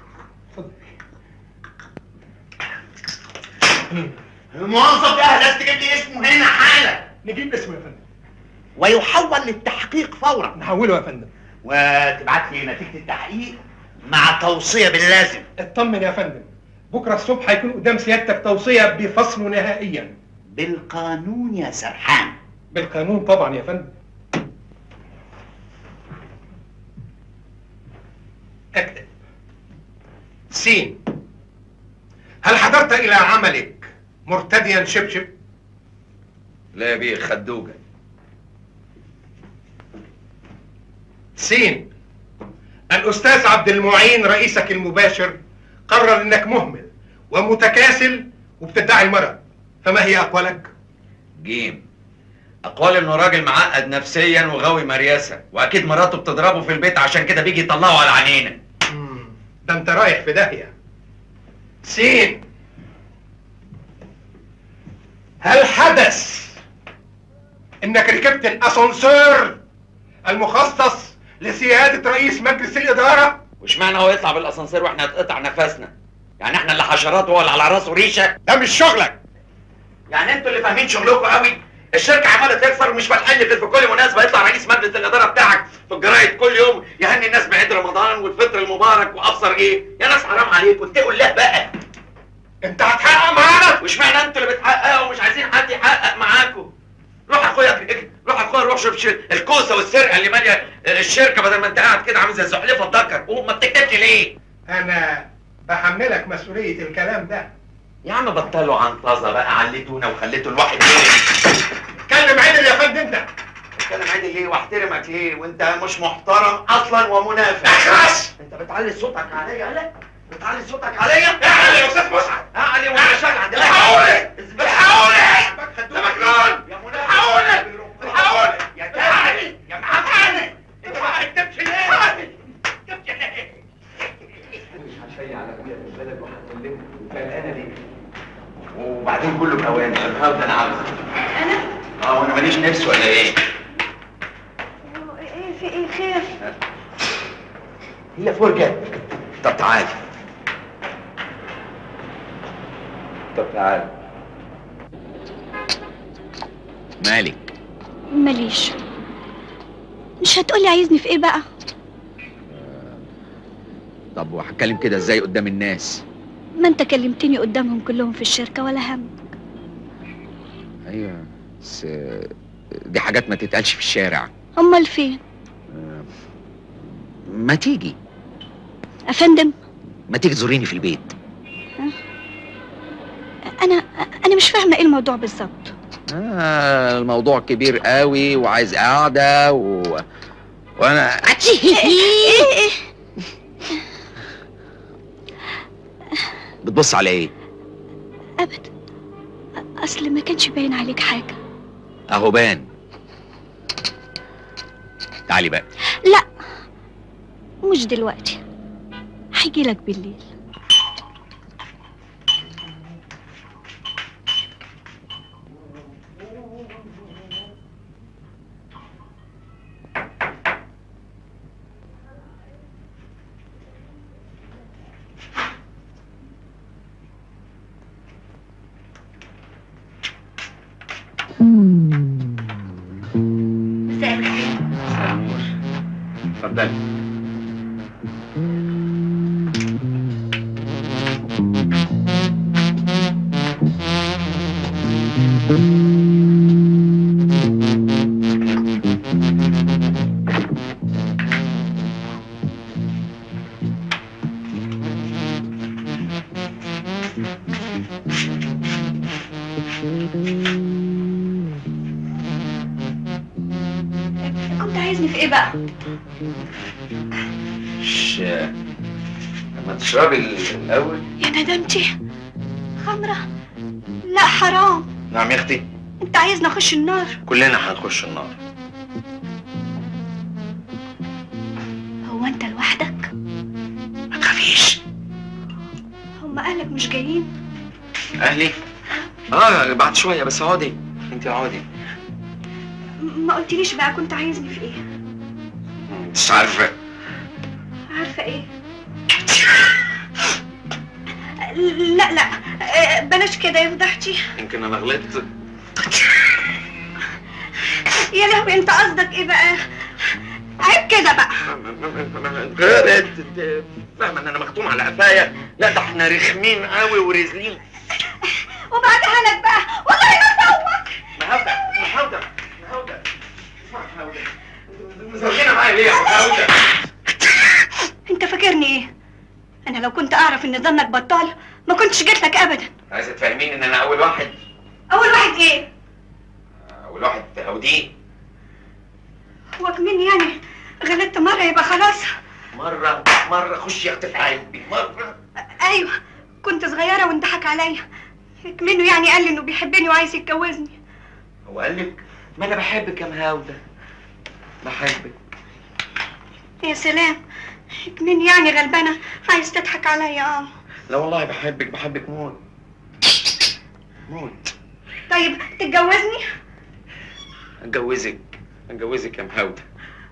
الموظف ده لازم تجيب لي اسمه هنا حالا نجيب اسمه يا فندم ويحول للتحقيق فورا نحوله يا فندم وتبعت لي نتيجة التحقيق مع توصية باللازم اطمن يا فندم بكره الصبح هيكون قدام سيادتك توصيه بفصله نهائيا بالقانون يا سرحان بالقانون طبعا يا فندم اكتب سين هل حضرت الى عملك مرتديا شبشب لا يا بيه خدوجه سين الأستاذ عبد المعين رئيسك المباشر قرر إنك مهمل ومتكاسل وبتدعي المرض فما هي أقوالك؟ جيم اقوال انه راجل معقد نفسيا وغاوي مرياسه واكيد مراته بتضربه في البيت عشان كده بيجي يطلعه على عينينا ده أنت رايح في داهية سين هل حدث إنك ركبت الأسانسير المخصص لسيادة رئيس مجلس الإدارة؟ واشمعنى هو يطلع بالاسانسير واحنا هتقطع نفسنا يعني احنا اللي حشرات وهو اللي على راسه ريشه ده مش شغلك يعني انتوا اللي فاهمين شغلكم قوي الشركه عماله تكسر ومش فالحل غير في كل مناسبه يطلع رئيس مجلس الاداره بتاعك في الجرايد كل يوم يهني الناس بعيد رمضان والفطر المبارك وابصر ايه يا ناس حرام عليكم اتقوا الله بقى انت هتحقق معانا واشمعنى انتوا اللي بتحققوا ومش عايزين حد يحقق معاكم روح يا اخويا روح يا اخويا روح شوف ش- الكوسه والسرقه اللي ماليه الشركه بدل ما انت قاعد كده عامل زي الزحلفه الدكر قوم ما بتكتبش ليه أنا بحملك مسؤولية الكلام ده يا عم بطلوا عنطزه بقى عليتونا وخليتوا الواحد ليه اتكلم عدل يا فندم انت اتكلم عادي ليه واحترمك ليه وانت مش محترم اصلا ومنافق اخرس انت بتعلي صوتك عليا لا بتعلي صوتك عليا اعلى يا استاذ مسعد اعلي وانا شغال عند الحقوني الحقوني ده مجنون يا الحقوني الحقوني يا تعالي يا معفن انت ما كتبتش ليه؟ كتبتش ليه؟ هشيع على ابويا في البلد وهكلمه وقلقانه ليه؟ وبعدين كله باواني النهارده انا عاوز انا اه وانا ماليش نفس ولا ايه ايه في ايه خير هي فرجه طب تعالى طب تعالى مالك ماليش مش هتقولي عايزني في ايه بقى طب وهتكلم كده ازاي قدام الناس ما انت كلمتني قدامهم كلهم في الشركة ولا هم ايوه بس آه، دي حاجات ما تتقالش في الشارع امال فين ما تيجي افندم ما تيجي تزوريني في البيت انا انا مش فاهمة ايه الموضوع بالظبط آه الموضوع كبير قوي وعايز قعده و... وانا ايه ايه بتبص على ايه ابدا اصل ما كانش باين عليك حاجة اهو بان تعالي بقى لا مش دلوقتي هيجيلك بالليل مساء الخير اتفضلي كنت عايزني في ايه بقى مش لما تشربي الاول يا ندمتي خمرة لا حرام نعم يا اختي انت عايزني اخش النار كلنا هنخش النار هو انت لوحدك ما تخافيش هم اهلك مش جايين اهلي اه بعد شويه بس اقعدي انت اقعدي م- ما قلتليش بقى كنت عايزني في ايه مش عارفه عارفة ايه لا لا آه، بلاش كده يا فضحتي يمكن انا غلطت يا لهوي انت قصدك ايه بقى عيب كده بقى غلط انت فاهمه ان انا مختوم على قفايا لا ده احنا رخمين قوي ورزلين وبعدها لك بقى والله ما سوك مهاودة مهاودة مهاودة مهاودة مزوجينها معايا ليه يا مهاودة انت فاكرني ايه انا لو كنت اعرف ان ظنك بطال ما كنتش جيت لك ابدا عايزة تفهميني ان انا اول واحد اول واحد ايه اول واحد تهوديه هو كمان يعني غلطت مره يبقى خلاص مرة مرة خش يا اختي في قلبي مرة ايوه كنت صغيره وانضحك عليا منه يعني قال لي انه بيحبني وعايز يتجوزني هو قال لك ما انا بحبك يا مهاودة بحبك يا سلام كمان يعني غلبانه عايز تضحك عليا اه لا والله بحبك بحبك موت موت طيب تتجوزني اتجوزك اتجوزك يا مهاودة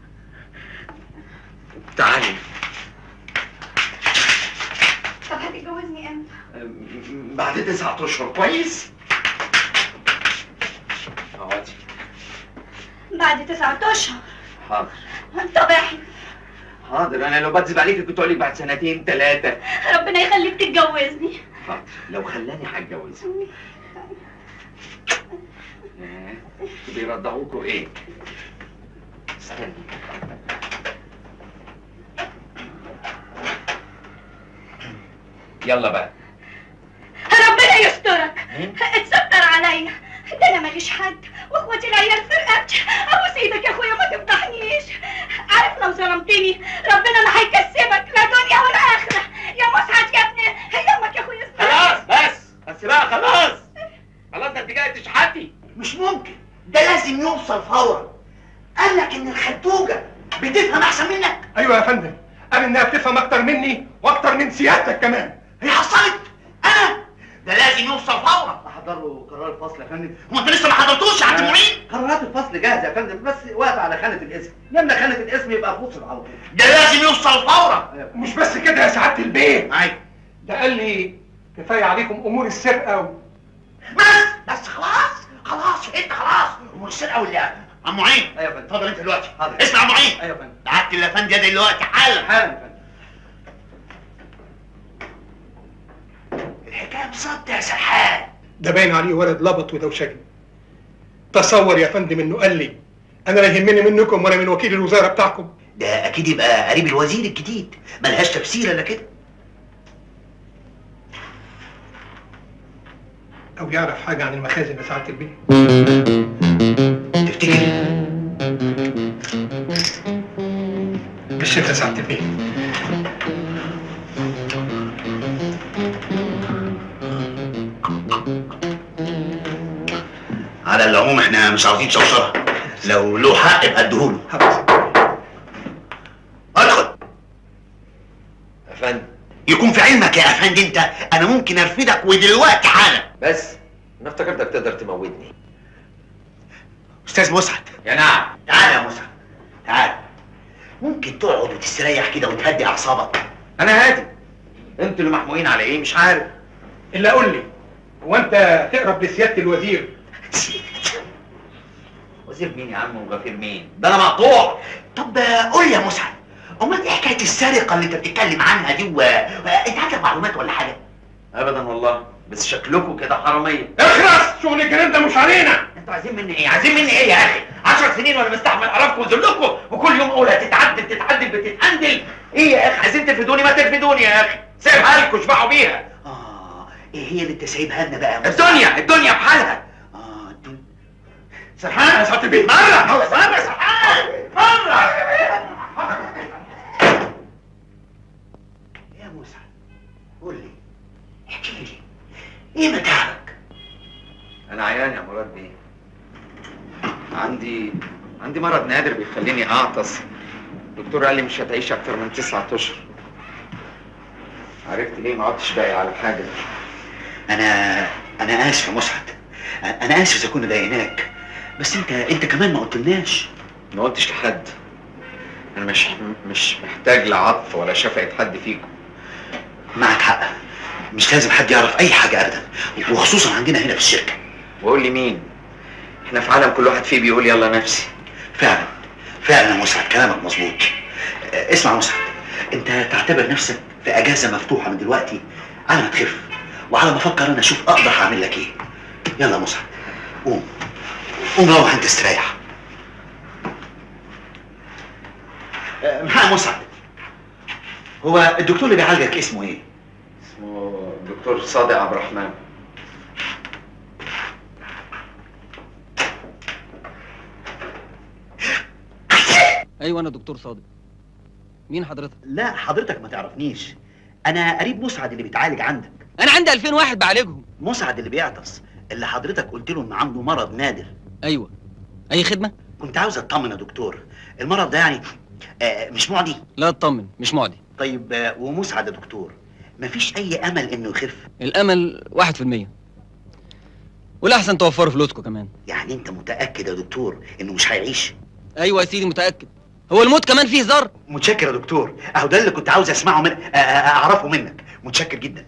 تعالي طب هتتجوزني امتى أم، بعد تسعة اشهر كويس اقعدي بعد تسعة اشهر حاضر طب احنا حاضر انا لو بكذب عليك كنت اقول لك بعد سنتين ثلاثة ربنا يخليك تتجوزني حاضر لو خلاني هتجوزك آه، بيرضعوكوا ايه؟ استني يلا بقى ربنا يسترك اتستر عليا ده انا ماليش حد واخواتي العيال في رقبتي ابوس ايدك يا اخويا ما تفضحنيش عارف لو ظلمتني ربنا ما هيكسبك لا دنيا ولا اخره يا مسعد يا ابني يومك يا اخويا خلاص بس بس بقى خلاص خلاص ده انت جاي تشحتي مش ممكن ده لازم يوصل فورا قال لك ان الخدوجه بتفهم احسن منك ايوه يا فندم قال انها بتفهم اكتر مني واكتر من سيادتك كمان هي حصلت انا ده لازم يوصل فورا احضر له قرار الفصل يا فندم هو انت لسه ما حضرتوش يا عبد المعين قرارات الفصل جاهزه يا فندم بس واقف على خانه الاسم لما خانه الاسم يبقى فصل على طول ده لازم يوصل فورا مش بس كده يا سعاده البيه ايوه ده قال لي كفايه عليكم امور السرقه و... بس بس خلاص خلاص انت خلاص امور السرقه ولا عم معين ايوه يا فندم اتفضل انت دلوقتي حاضر اسمع يا عم معين ايوه يا فندم بعت الافندي ده دلوقتي حالا حالا يا فندم الحكايه بالظبط يا سرحان ده باين عليه ولد لبط ودوشجي تصور يا فندم انه قال لي انا لا يهمني منكم ولا من وكيل الوزاره بتاعكم ده اكيد يبقى قريب الوزير الجديد ملهاش تفسير الا كده او يعرف حاجه عن المخازن يا سعاده البيه تفتكر بالشفا يا سعاده البيه على العموم احنا مش عاوزين شوشره لو له حق يبقى اديهوله ادخل يا فندم يكون في علمك يا افندي انت انا ممكن ارفدك ودلوقتي حالا بس انا افتكرتك تقدر تموتني استاذ مسعد يا نعم تعال يا مسعد تعال ممكن تقعد وتستريح كده وتهدي اعصابك انا هادي انتوا اللي محموقين على ايه مش عارف الا قول لي هو انت تقرب لسياده الوزير وزير مين يا عم وغفير مين ده انا مقطوع طب قول لي يا مسعد امال ايه حكايه السرقه اللي انت بتتكلم عنها دي و... و... انت عندك معلومات ولا حاجه ابدا والله بس شكلكم كده حراميه اخرس شغل الجنان ده مش علينا انتوا عايزين مني ايه عايزين مني ايه يا اخي 10 سنين وانا مستحمل قرفكم وذلكم وكل يوم اقول هتتعدل تتعدل بتتهندل ايه يا اخي عايزين ترفدوني ما ترفدوني يا اخي سيبها لكم اشبعوا بيها ايه هي اللي انت سايبها لنا بقى يا مسعد؟ الدنيا الدنيا بحالها سرحان يا سعاده البيت مره مره سرحان مره يا مسعد قول لي احكي لي ايه متاعبك انا عيان يا مراد بيه عندي عندي مرض نادر بيخليني اعطس الدكتور قال لي مش هتعيش اكتر من تسعة اشهر عرفت ليه ما عدتش باقي على حاجه انا انا اسف يا مسعد انا اسف اذا كنا ضايقناك بس انت انت كمان ما قلتلناش ما قلتش لحد انا مش مش محتاج لعطف ولا شفقه حد فيكم معك حق مش لازم حد يعرف اي حاجه ابدا وخصوصا عندنا هنا في الشركه وقول لي مين احنا في عالم كل واحد فيه بيقول يلا نفسي فعلا فعلا يا مسعد كلامك مظبوط آه، اسمع يا مسعد انت تعتبر نفسك في اجازه مفتوحه من دلوقتي على ما تخف وعلى ما افكر انا اشوف اقدر هعمل لك ايه يلا يا مسعد قوم قوم روح انت استريح آه، محقق مسعد هو الدكتور اللي بيعالجك اسمه ايه؟ اسمه دكتور صادق عبد الرحمن ايوه انا دكتور صادق مين حضرتك لا حضرتك ما تعرفنيش انا قريب مسعد اللي بيتعالج عندك انا عندي 2000 واحد بعالجهم مسعد اللي بيعطس اللي حضرتك قلت له ان عنده مرض نادر ايوه اي خدمه كنت عاوز اطمن يا دكتور المرض ده يعني آه مش معدي لا اطمن مش معدي طيب آه ومسعد يا دكتور مفيش اي امل انه يخف الامل 1% والاحسن توفروا فلوسكم كمان يعني انت متاكد يا دكتور انه مش هيعيش ايوه يا سيدي متاكد هو الموت كمان فيه هزار متشكر يا دكتور اهو ده اللي كنت عاوز اسمعه من آه، آه، اعرفه منك متشكر جدا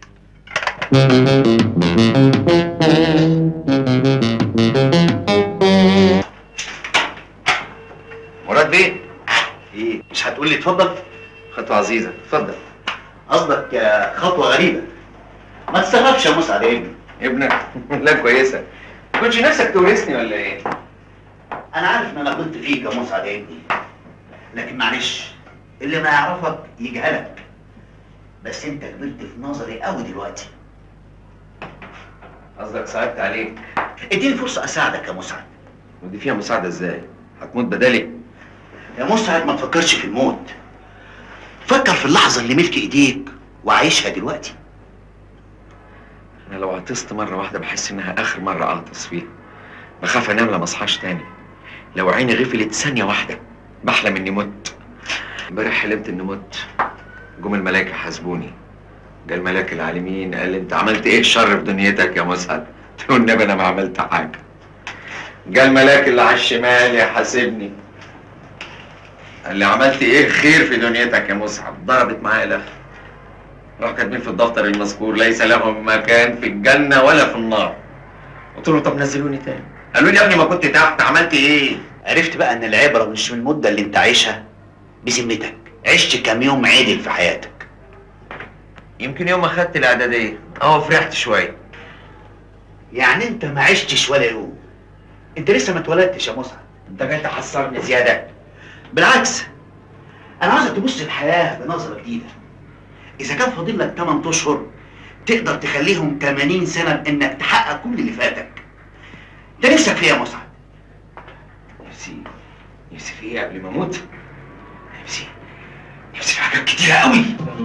مراد بيه ايه مش هتقول لي اتفضل خطوه عزيزه اتفضل قصدك آه، خطوه غريبه ما تستغربش يا مسعد يا ابني ابنك لا كويسه كنتش نفسك تورثني ولا ايه انا عارف ان انا غلطت فيك يا مسعد يا ابني لكن معلش اللي ما يعرفك يجهلك بس انت كبرت في نظري قوي دلوقتي قصدك صعبت عليك اديني فرصه اساعدك يا مسعد ودي فيها مساعده ازاي هتموت بدالي يا مسعد ما تفكرش في الموت فكر في اللحظه اللي ملك ايديك وعايشها دلوقتي انا لو عطست مره واحده بحس انها اخر مره اعطس فيها بخاف انام لما اصحاش تاني لو عيني غفلت ثانيه واحده بحلم اني مت امبارح حلمت اني مت جم الملائكه حاسبوني جه الملاك العالمين قال لي انت عملت ايه شر في دنيتك يا مسعد قلت له النبي انا ما عملت حاجه جه الملاك اللي على الشمال يحاسبني قال لي عملت ايه خير في دنيتك يا مسعد ضربت معايا الاخر راح كاتبين في الدفتر المذكور ليس لهم مكان في الجنه ولا في النار قلت له طب نزلوني تاني قالوا لي يا ابني ما كنت تحت عملت ايه عرفت بقى ان العبره مش من المده اللي انت عايشها بذمتك عشت كام يوم عدل في حياتك يمكن يوم ما خدت الاعداديه اه فرحت شويه يعني انت ما عشتش ولا يوم انت لسه ما اتولدتش يا مسعد انت جاي تحصرني زياده بالعكس انا عاوزك تبص للحياه بنظره جديده اذا كان فاضل لك 8 اشهر تقدر تخليهم 80 سنه بانك تحقق كل اللي فاتك انت نفسك في ايه يا مسعد نفسي نفسي في ايه قبل ما اموت نفسي نفسي في حاجات كتيره قوي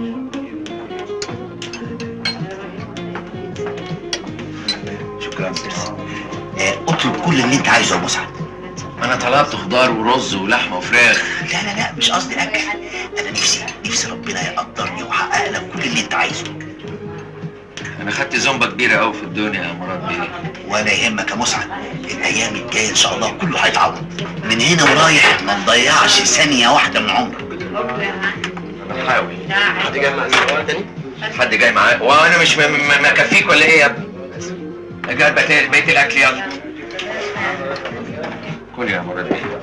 شكرا آه، اطلب كل اللي انت عايزه يا مسعد انا طلبت خضار ورز ولحمه وفراخ لا لا لا مش قصدي اكل انا نفسي نفسي ربنا يقدرني ويحقق لك كل اللي انت عايزه انا خدت زومبه كبيره قوي في الدنيا يا مراد بيه ولا يهمك يا مسعد الايام الجايه ان شاء الله كله هيتعوض من هنا ورايح ما نضيعش ثانيه واحده من عمرك انا بحاول حد جاي معايا تاني حد جاي معايا وانا مش م- م- مكفيك ولا ايه يا ابني اجي بقيه بقية الاكل يلا كل يا مراد بيه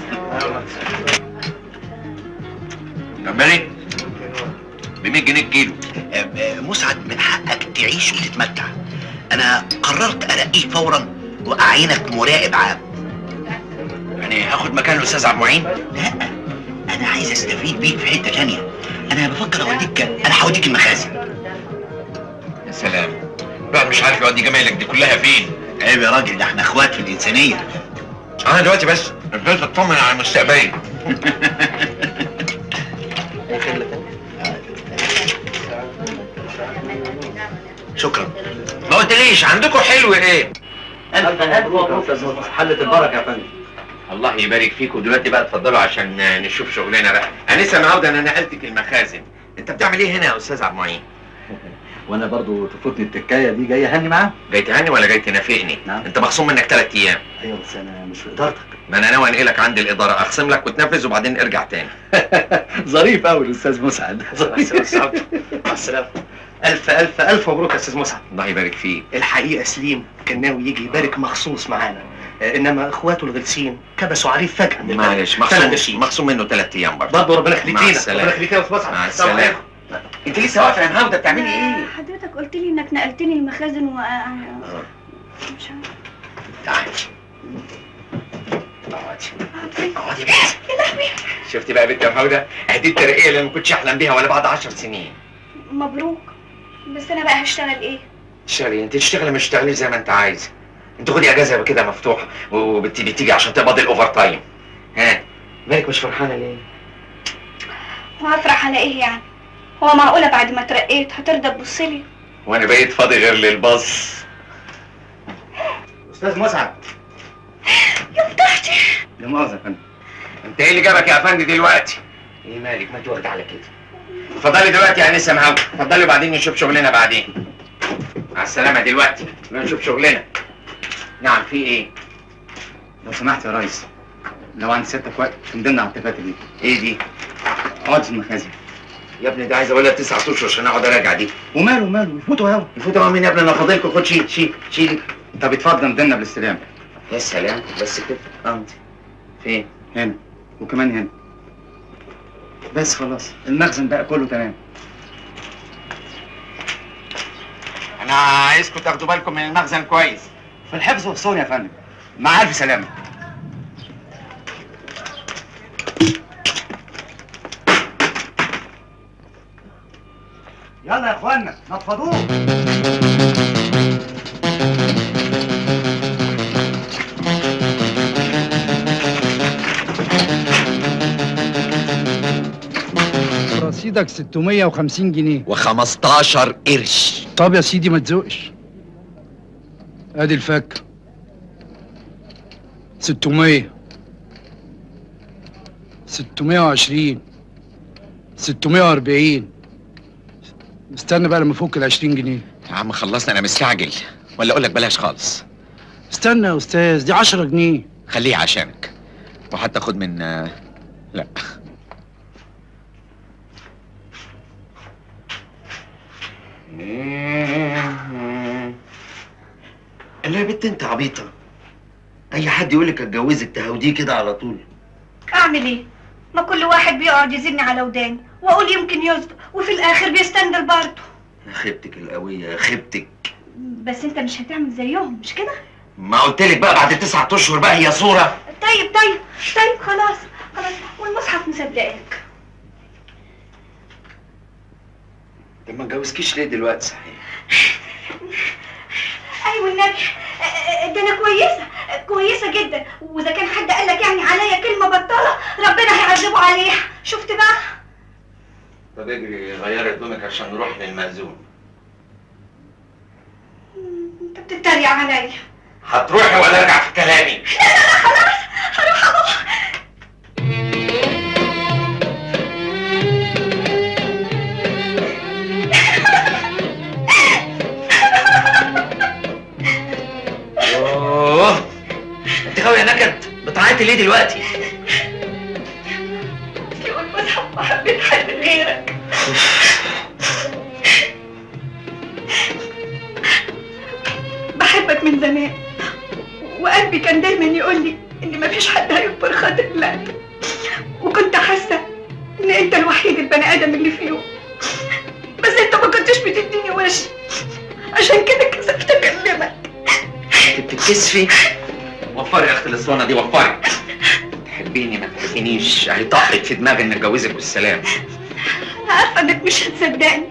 كملي ب 100 جنيه الكيلو مسعد من حقك تعيش وتتمتع انا قررت ارقيك فورا واعينك مراقب عام يعني هاخد مكان الاستاذ عبد المعين لا انا عايز استفيد بيك في حته تانية انا بفكر اوديك انا هوديك المخازن يا سلام الواحد مش عارف يودي جمايلك دي كلها فين عيب يا راجل ده احنا اخوات في الانسانيه انا دلوقتي بس فضلت اطمن على مستقبلي شكرا ما قلتليش عندكم حلو ايه الف الف مبروك حلة البركه يا فندم الله يبارك فيكم دلوقتي بقى اتفضلوا عشان نشوف شغلنا بقى انسه معوده انا نقلتك المخازن انت بتعمل ايه هنا يا استاذ عبد المعين وانا برضو تفوتني التكايه دي جاي اهني معاه جاي تهني ولا جاي تنافقني نعم. انت مخصوم منك ثلاث ايام ايوه بس انا مش في ادارتك ما انا ناوي انقلك عند الاداره اخصم لك وتنفذ وبعدين ارجع تاني ظريف قوي الاستاذ مسعد ظريف مع السلامة ألف ألف ألف مبروك يا أستاذ مسعد الله يبارك فيك الحقيقة سليم كان ناوي يجي يبارك مخصوص معانا آه، إنما إخواته الغلسين كبسوا عليه فجأة من معلش البلد. فأنا مخصوم ماشيين. مخصوم منه ثلاث ايام برضه برضه ربنا يخليك مع لينا السلامة. ربنا يخليك يا أستاذ مسعد مع السلام السلامة. عليكم. انت لسه واقفه يا مهاوده بتعملي ايه؟ حضرتك قلت لي انك نقلتني المخازن و مش عارفه تعالي اقعدي اقعدي بس شفتي بقى يا بنت يا مهاوده دي الترقيه اللي ما كنتش احلم بيها ولا بعد 10 سنين مبروك بس انا بقى هشتغل ايه اشتغلي انت تشتغلي ما تشتغليش زي ما انت عايزه انت خدي اجازه كده مفتوحه وبتيجي تيجي عشان تقبضي الاوفر تايم ها مالك مش فرحانه ليه؟ وهفرح على ايه يعني هو معقوله بعد ما اترقيت هترضى تبصلي وانا بقيت فاضي غير للبص أستاذ مسعد لا مؤاخذه يا فندم انت ايه اللي جابك يا افندي دلوقتي؟ ايه مالك ما تورد على كده اتفضلي دلوقتي يا انسه مهاوده اتفضلي وبعدين نشوف شغلنا بعدين مع السلامه دلوقتي نشوف شغلنا نعم في ايه؟ لو سمحت يا ريس لو عند سيادتك وقت تمدلنا على التفاتة دي ايه دي؟ اقعد في المخازن يا ابني ده عايز اقول لك تسعة اشهر عشان اقعد اراجع دي وماله وماله يفوتوا اهو يفوتوا اهو مين يا ابني انا فاضلكم خد شيل شيل شيل طب اتفضل مدلنا بالاستلام يا سلام بس كده اه فين؟ هنا وكمان هنا بس خلاص المخزن بقى كله تمام انا عايزكم تاخدوا بالكم من المخزن كويس في الحفظ والصون يا فندم مع الف سلامه يلا يا اخوانا نفضوه رصيدك 650 جنيه و15 قرش طب يا سيدي ما تزوقش ادي الفك 600 620 640 استنى بقى لما افك ال 20 جنيه يا عم خلصنا انا مستعجل ولا اقول لك بلاش خالص استنى يا استاذ دي 10 جنيه خليها عشانك وحتى خد من لا لا يا بنت انت عبيطه اي حد يقول لك اتجوزك تهوديه كده على طول اعمل ايه ما كل واحد بيقعد يزني على وداني واقول يمكن يصدق وفي الاخر بيستندل برضه يا خيبتك القويه يا خيبتك بس انت مش هتعمل زيهم مش كده ما قلت لك بقى بعد تسعة اشهر بقى هي صوره طيب طيب طيب خلاص خلاص والمصحف مصدقك طب ما اتجوزكيش ليه دلوقتي صحيح ايوه النبي آه، آه، ده انا كويسه كويسه جدا واذا كان حد قال لك يعني عليا كلمه بطاله ربنا هيعذبه عليها شفت بقى طب اجري غيري هدومك عشان نروح للمأذون انت بتتريق عليا هتروحي ولا ارجع في كلامي هروح اهو اوه انت غاوي يا نكد بتعيطي ليه دلوقتي يقول مصحف ما حبيت حد غيرك بحبك من زمان وقلبي كان دايما يقول لي ان مفيش حد هيكبر خاطر الا انت وكنت حاسه ان انت الوحيد البني ادم اللي فيهم بس انت ما كنتش بتديني وش عشان كده كسفت اكلمك انت بتتكسفي وفري يا اختي الاسطوانه دي وفري تحبيني ما تحبينيش اهي طقت في دماغي ان اتجوزك بالسلام انا عارفه انك مش هتصدقني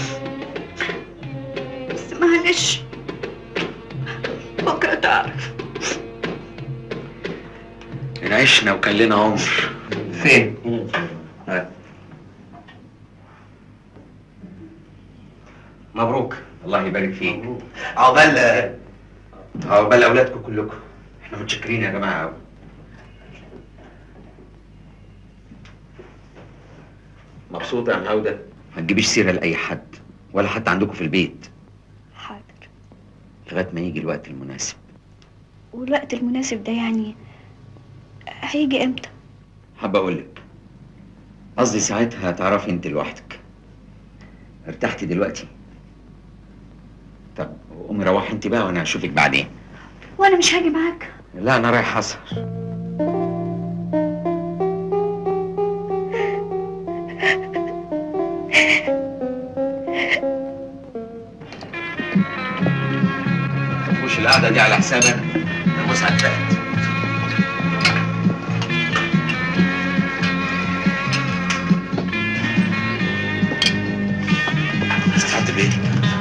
بس معلش بكره تعرف إن عشنا وكان لنا عمر فين؟ مبروك الله يبارك فيك عقبال عقبال اولادكم كلكم احنا متشكرين يا جماعه قوي مبسوطة يا معودة؟ ما تجيبيش سيرة لأي حد ولا حتى عندكم في البيت حاضر لغاية ما يجي الوقت المناسب والوقت المناسب ده يعني هيجي امتى حابة أقول لك قصدي ساعتها هتعرفي أنت لوحدك ارتحتي دلوقتي؟ طب قومي روحي أنت بقى وأنا هشوفك بعدين وانا مش هاجي معاك لا أنا رايح أسهر مش القعدة دي على حساب أنا أنا مسعد فهد استعد بيه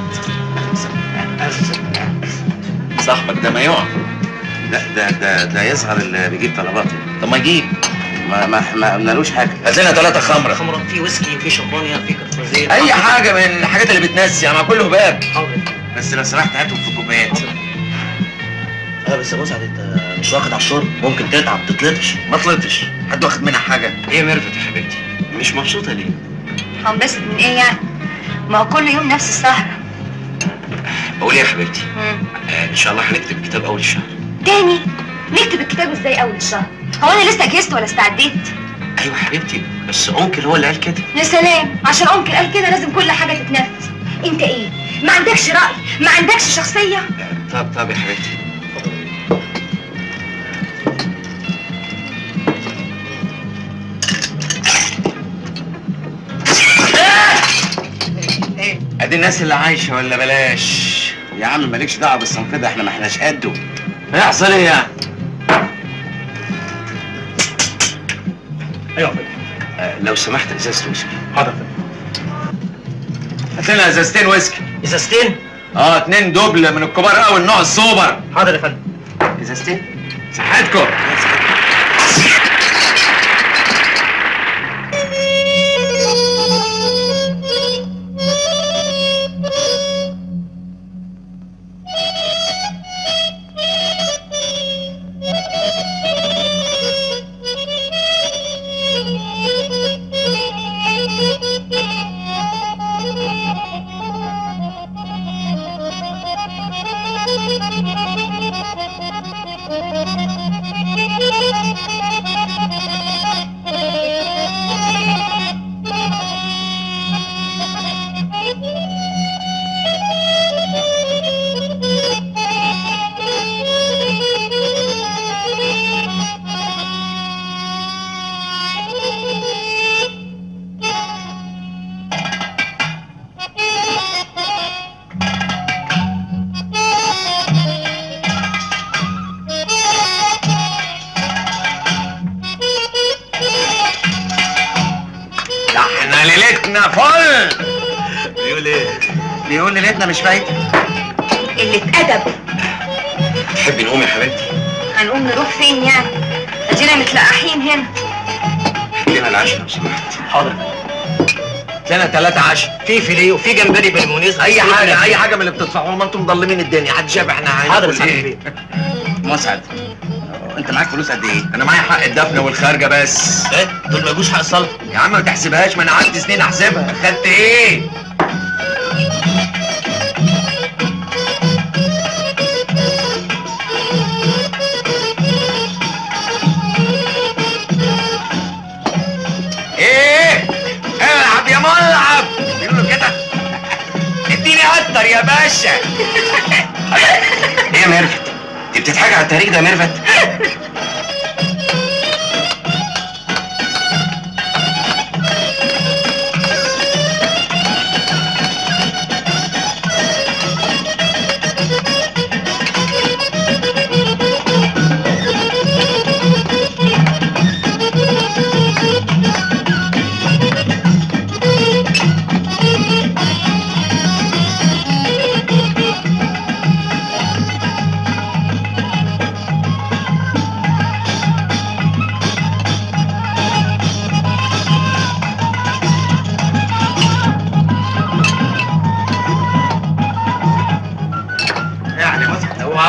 صاحبك ده ما يقع لا ده ده ده يظهر اللي بيجيب طلباته طب ما يجيب ما ما ما قلنالوش حاجه هات لنا ثلاثة خمرة خمرة في ويسكي في شمبانيا في كرفازيه أي حاجة من الحاجات اللي بتنسي مع كله باب بس لو سمحت هاتهم في كوبايات اه بس يا مسعد انت مش واخد على الشرب ممكن تتعب تتلطش ما طلعتش حد واخد منها حاجة إيه يا ميرفت يا حبيبتي مش مبسوطه ليه؟ هنبسط من ايه يعني؟ ما هو كل يوم نفس السهرة بقول ايه يا حبيبتي؟ آه ان شاء الله هنكتب الكتاب اول الشهر تاني نكتب الكتاب ازاي اول الشهر؟ هو انا لسه جهزت ولا استعديت؟ ايوه حبيبتي بس انكل هو اللي قال كده يا سلام عشان انكل قال كده لازم كل حاجة تتنفذ انت ايه؟ ما عندكش رأي؟ ما عندكش شخصية؟ طب طب يا حبيبتي ادي الناس اللي عايشة ولا بلاش يا عم مالكش دعوه بالصنف ده احنا ما احناش قده هيحصل ايه يعني؟ ايوه آه لو سمحت ازازه ويسكي حاضر هات لنا ازازتين ويسكي ازازتين؟ اه اتنين دوبل من الكبار قوي النوع السوبر حاضر يا فندم ازازتين صحتكم ده احنا ليلتنا فل بيقول ايه؟ بيقول ليلتنا مش فايته قلة أدب تحبي نقوم يا حبيبتي؟ هنقوم نروح فين يعني؟ ادينا متلقحين هنا هات لنا العشاء لو سمحت حاضر لنا ثلاثة عشاء في فيليه وفي جمبري بالمونيز اي حاجة اي حاجة من اللي بتدفعوها ما انتم مضلمين الدنيا حد شايف احنا حاضر هناكل سعد ايه البيت. مسعد انت معاك فلوس قد ايه؟ انا معايا حق الدفن والخارجة بس ايه دول ما يجوش حق الصلاه يا عم ما تحسبهاش ما انا قعدت سنين احسبها خدت ايه ايه العب يا ملعب بيقولوا كده اديني اكتر يا باشا ايه يا ميرفت؟ انت بتضحكي على التهريج ده يا ميرفت؟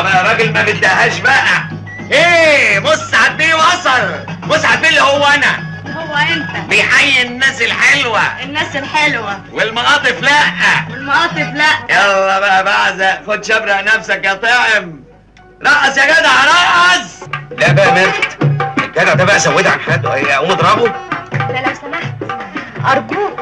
يلا بقى راجل ما بدهاش بقى ايه مسعد بيه وصل مسعد بيه اللي هو انا هو انت بيحيي الناس الحلوه الناس الحلوة والمقاطف لا والمقاطف لا يلا بقى بعزق خد شبرق نفسك يا طعم رقص يا جدع رقص لا بقى ميرفت الجدع ده بقى سود عن حد ايه اقوم اضربه ده لو سمحت ارجوك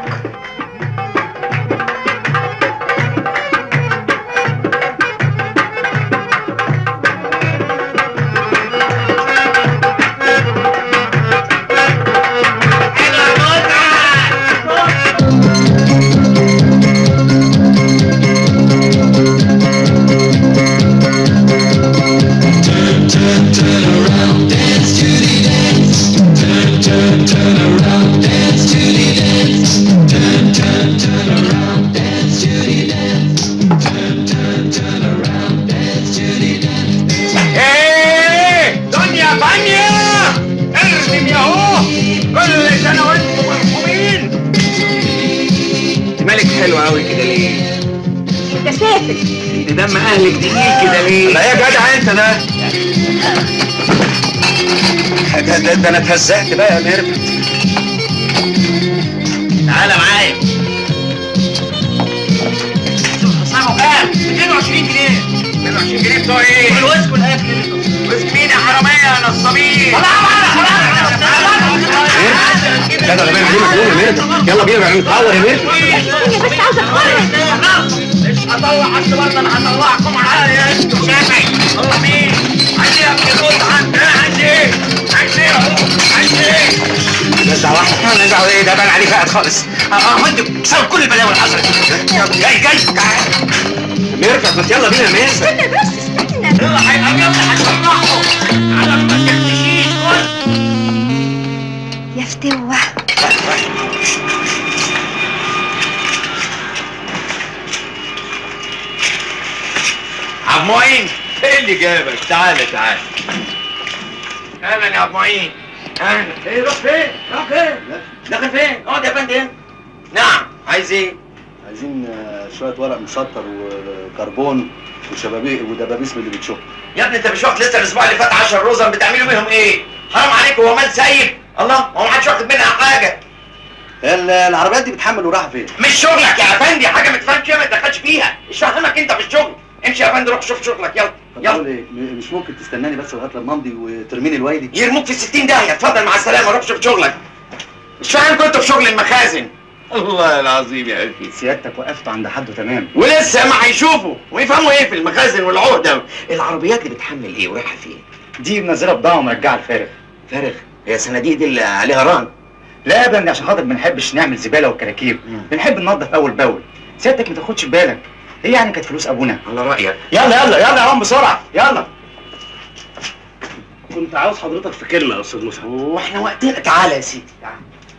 ايه دنيا فانية ارسم يا هو كل سنة وانتم مرحومين انت مالك حلو قوي كده ليه؟ انت سافر انت دم اهلك تقيل كده ليه؟ لا يا جدع انت ده ده, ده, ده انا اتهزقت بقى يا ميرفت تعالى معايا صاحبه كام؟ 22 جنيه 22 جنيه بتوع ايه؟ الوسك والاكل وسك مين يا حراميه يا نصابين؟ لا ده غبي عليه مجنون يا ميرفت يلا بينا بقى نتعور يا ميرفت بس عاوزة اتفرج مش هطلع حد برضه انا هطلعكم عليا انتوا شافعي الله مين؟ عايز ايه يا ابن جوز عند عايز ايه؟ عايز ايه اهو؟ عايز ايه؟ نزع واحد نزع ايه ده بان عليه فقد خالص اه اه انت بسبب كل البلاوي اللي حصلت جاي جاي تعال ميرفت ما يلا بينا يا ميرفت استنى بس استنى يلا هيبقى يلا هشرحه على ما تكتشيش كل يا فتوة عبد معين ايه اللي جابك؟ تعالى تعالى اهلا يا عبد معين اهلا ايه روح فين؟ روح فين؟ داخل فين؟ اقعد يا فندم نعم عايز ايه؟ عايزين آه، شويه ورق مسطر وكربون وشبابيق ودبابيس من اللي بتشوف يا ابني انت مش واخد لسه الاسبوع اللي فات 10 رزم بتعملوا بيهم ايه؟ حرام عليك هو مال سايب الله هو ما حدش واخد منها حاجه ال- العربيات دي بتحمل وراحه فين؟ مش شغلك يا افندي حاجه ما تفهمش فيها ما تدخلش فيها مش فاهمك انت في الشغل امشي يا افندي روح شوف شغلك يلا طب يلا بقول ايه م- مش ممكن تستناني بس لغايه لما امضي وترميني الويلي يرموك في 60 داهيه اتفضل مع السلامه روح شوف شغلك مش فاهم كنت في شغل المخازن الله العظيم يا اخي سيادتك وقفت عند حده تمام ولسه ما هيشوفوا ويفهموا ايه في المخازن والعهده العربيات اللي بتحمل ايه ورايحه فين دي منزله بضاعه ومرجعه الفارغ فارغ هي صناديق دي اللي عليها ران لا ابدا عشان خاطر ما بنحبش نعمل زباله وكراكيب بنحب ننظف اول باول سيادتك ما تاخدش في بالك هي يعني كانت فلوس ابونا على رايك يلا يلا يلا يا عم بسرعه يلا كنت عاوز حضرتك في كلمه يا استاذ مسعد واحنا وقتنا تعالى يا سيدي تعالى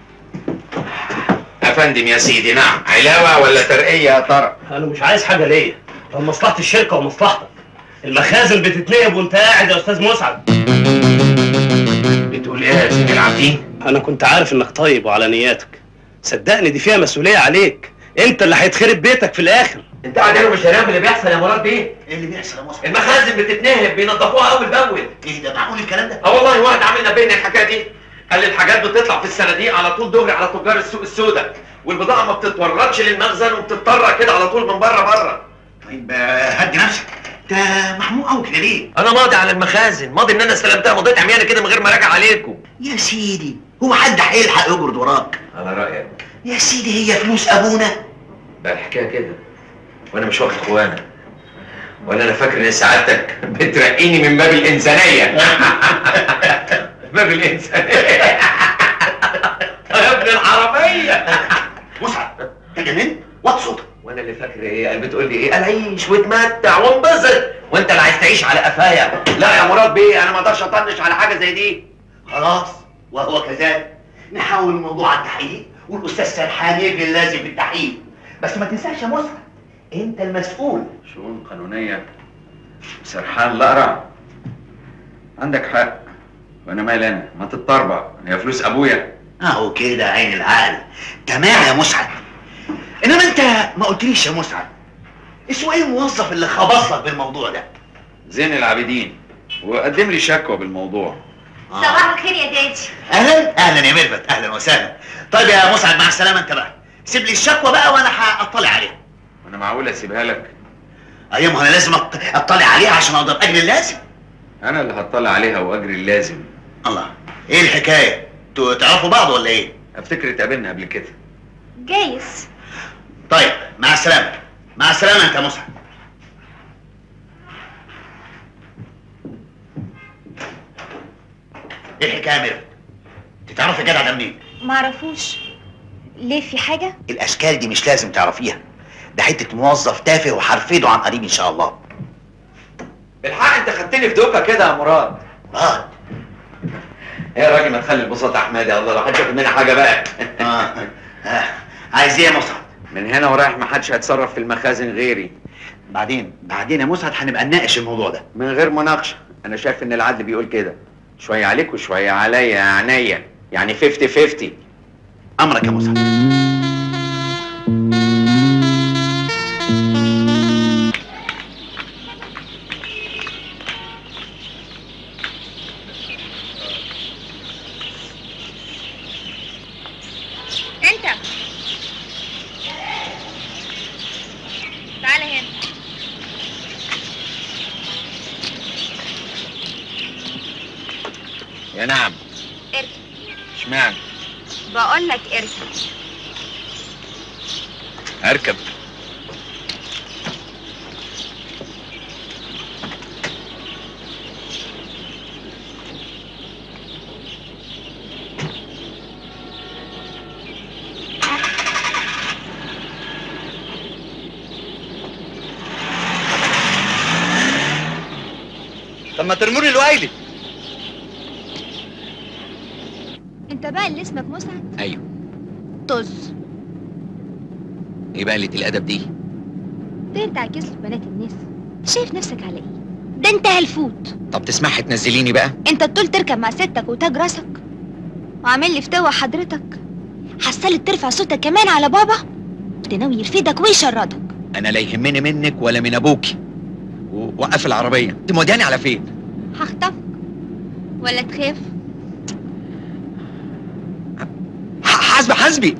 افندم يا سيدي نعم علاوه ولا ترقيه يا ترى انا مش عايز حاجه ليا ده مصلحه الشركه ومصلحتك المخازن بتتنقب وانت قاعد يا استاذ مسعد بتقول ايه يا سيدي العابدين انا كنت عارف انك طيب وعلى نياتك صدقني دي فيها مسؤوليه عليك انت اللي هيتخرب بيتك في الاخر انت قاعد هنا مش هنعمل اللي بيحصل يا مراد بيه ايه اللي بيحصل يا مصر؟ المخازن بتتنهب بينظفوها اول باول ايه ده معقول الكلام ده؟ اه والله واحد عامل بينا الحكايه دي قال لي الحاجات بتطلع في الصناديق على طول دغري على تجار السوق السوداء والبضاعه ما بتتوردش للمخزن وبتضطر كده على طول من بره بره طيب آه، هدي نفسك ده محمود قوي كده ليه؟ انا ماضي على المخازن ماضي ان انا استلمتها مضيت عميانه كده من غير ما اراجع عليكم يا سيدي هو حد هيلحق يجرد وراك على رايك يا سيدي هي فلوس ابونا بقى الحكايه كده وانا مش واخد اخوانا ولا انا فاكر ان سعادتك بترقيني من باب الانسانيه باب الانسانيه يا ابن العربيه مسعد انت جننت؟ وطي صوتك وانا اللي فاكر ايه قال بتقول لي ايه قال عيش واتمتع وانبسط وانت اللي عايز تعيش على قفايا لا يا مراد بيه انا ما اقدرش اطنش على حاجه زي دي خلاص وهو كذلك نحاول الموضوع على التحقيق والاستاذ سرحان يجري اللازم في التحقيق بس ما تنساش يا مسعد انت المسؤول شؤون قانونيه سرحان الاقرع عندك حق وانا مالي انا ما تتطربع هي فلوس ابويا اهو كده عين العقل تمام يا مسعد انما انت ما قلتليش يا مسعد اسمه ايه الموظف اللي خبص لك بالموضوع ده زين العابدين وقدم لي شكوى بالموضوع صباح الخير يا دادي اهلا اهلا يا ميرفت اهلا وسهلا طيب يا مسعد مع السلامه انت بقى سيب لي الشكوى بقى وانا هطلع عليها انا معقول اسيبها لك ايوه ما انا لازم أط- اطلع عليها عشان اقدر اجري اللازم انا اللي هطلع عليها واجري اللازم الله ايه الحكايه انتوا تعرفوا بعض ولا ايه افتكر اتقابلنا قبل كده جايز طيب مع السلامه مع السلامه انت يا مسعد ايه الحكايه يا ميرفت انت تعرفي الجدع ده منين معرفوش ليه في حاجة؟ الاشكال دي مش لازم تعرفيها ده حته موظف تافه وهرفده عن قريب ان شاء الله بالحق انت خدتني في دوكا كده يا مراد اه ايه يا راجل ما تخلي البساطة يا احمد يا الله لو حد شاف منها حاجه بقى اه عايز ايه يا مسعد من هنا ورايح ما حدش هيتصرف في المخازن غيري بعدين بعدين يا مسعد هنبقى نناقش الموضوع ده من غير مناقشه انا شايف ان العدل بيقول كده شويه عليك وشويه عليا يا عينيا يعني 50 50 امرك يا مسعد انت تعالى هنا يا نعم اركب اشمعنى بقول لك اركب اركب طب ما ترموني لوحدي انت بقى اللي اسمك مسعد ايوه طز ايه بقى قله الادب دي ده انت عاكس لي بنات الناس شايف نفسك على ايه ده انت هلفوت طب تسمحي تنزليني بقى انت الطول تركب مع ستك وتاج راسك وعامل لي فتوى حضرتك حصلت ترفع صوتك كمان على بابا ده ناوي يرفدك ويشردك انا لا يهمني منك ولا من ابوكي و- وقف العربيه انت مودياني على فين هخطفك ولا تخاف ح- حاسبي حاسبي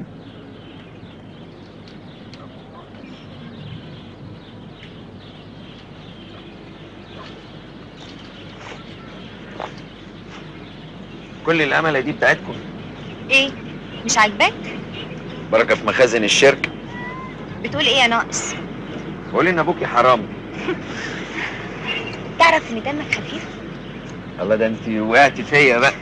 كل الامله دي بتاعتكم ايه مش عاجباك بركه في مخازن الشركه بتقول ايه يا ناقص بقول ان ابوكي حرام تعرف ان دمك خفيف الله ده انت وقعتي فيا بقى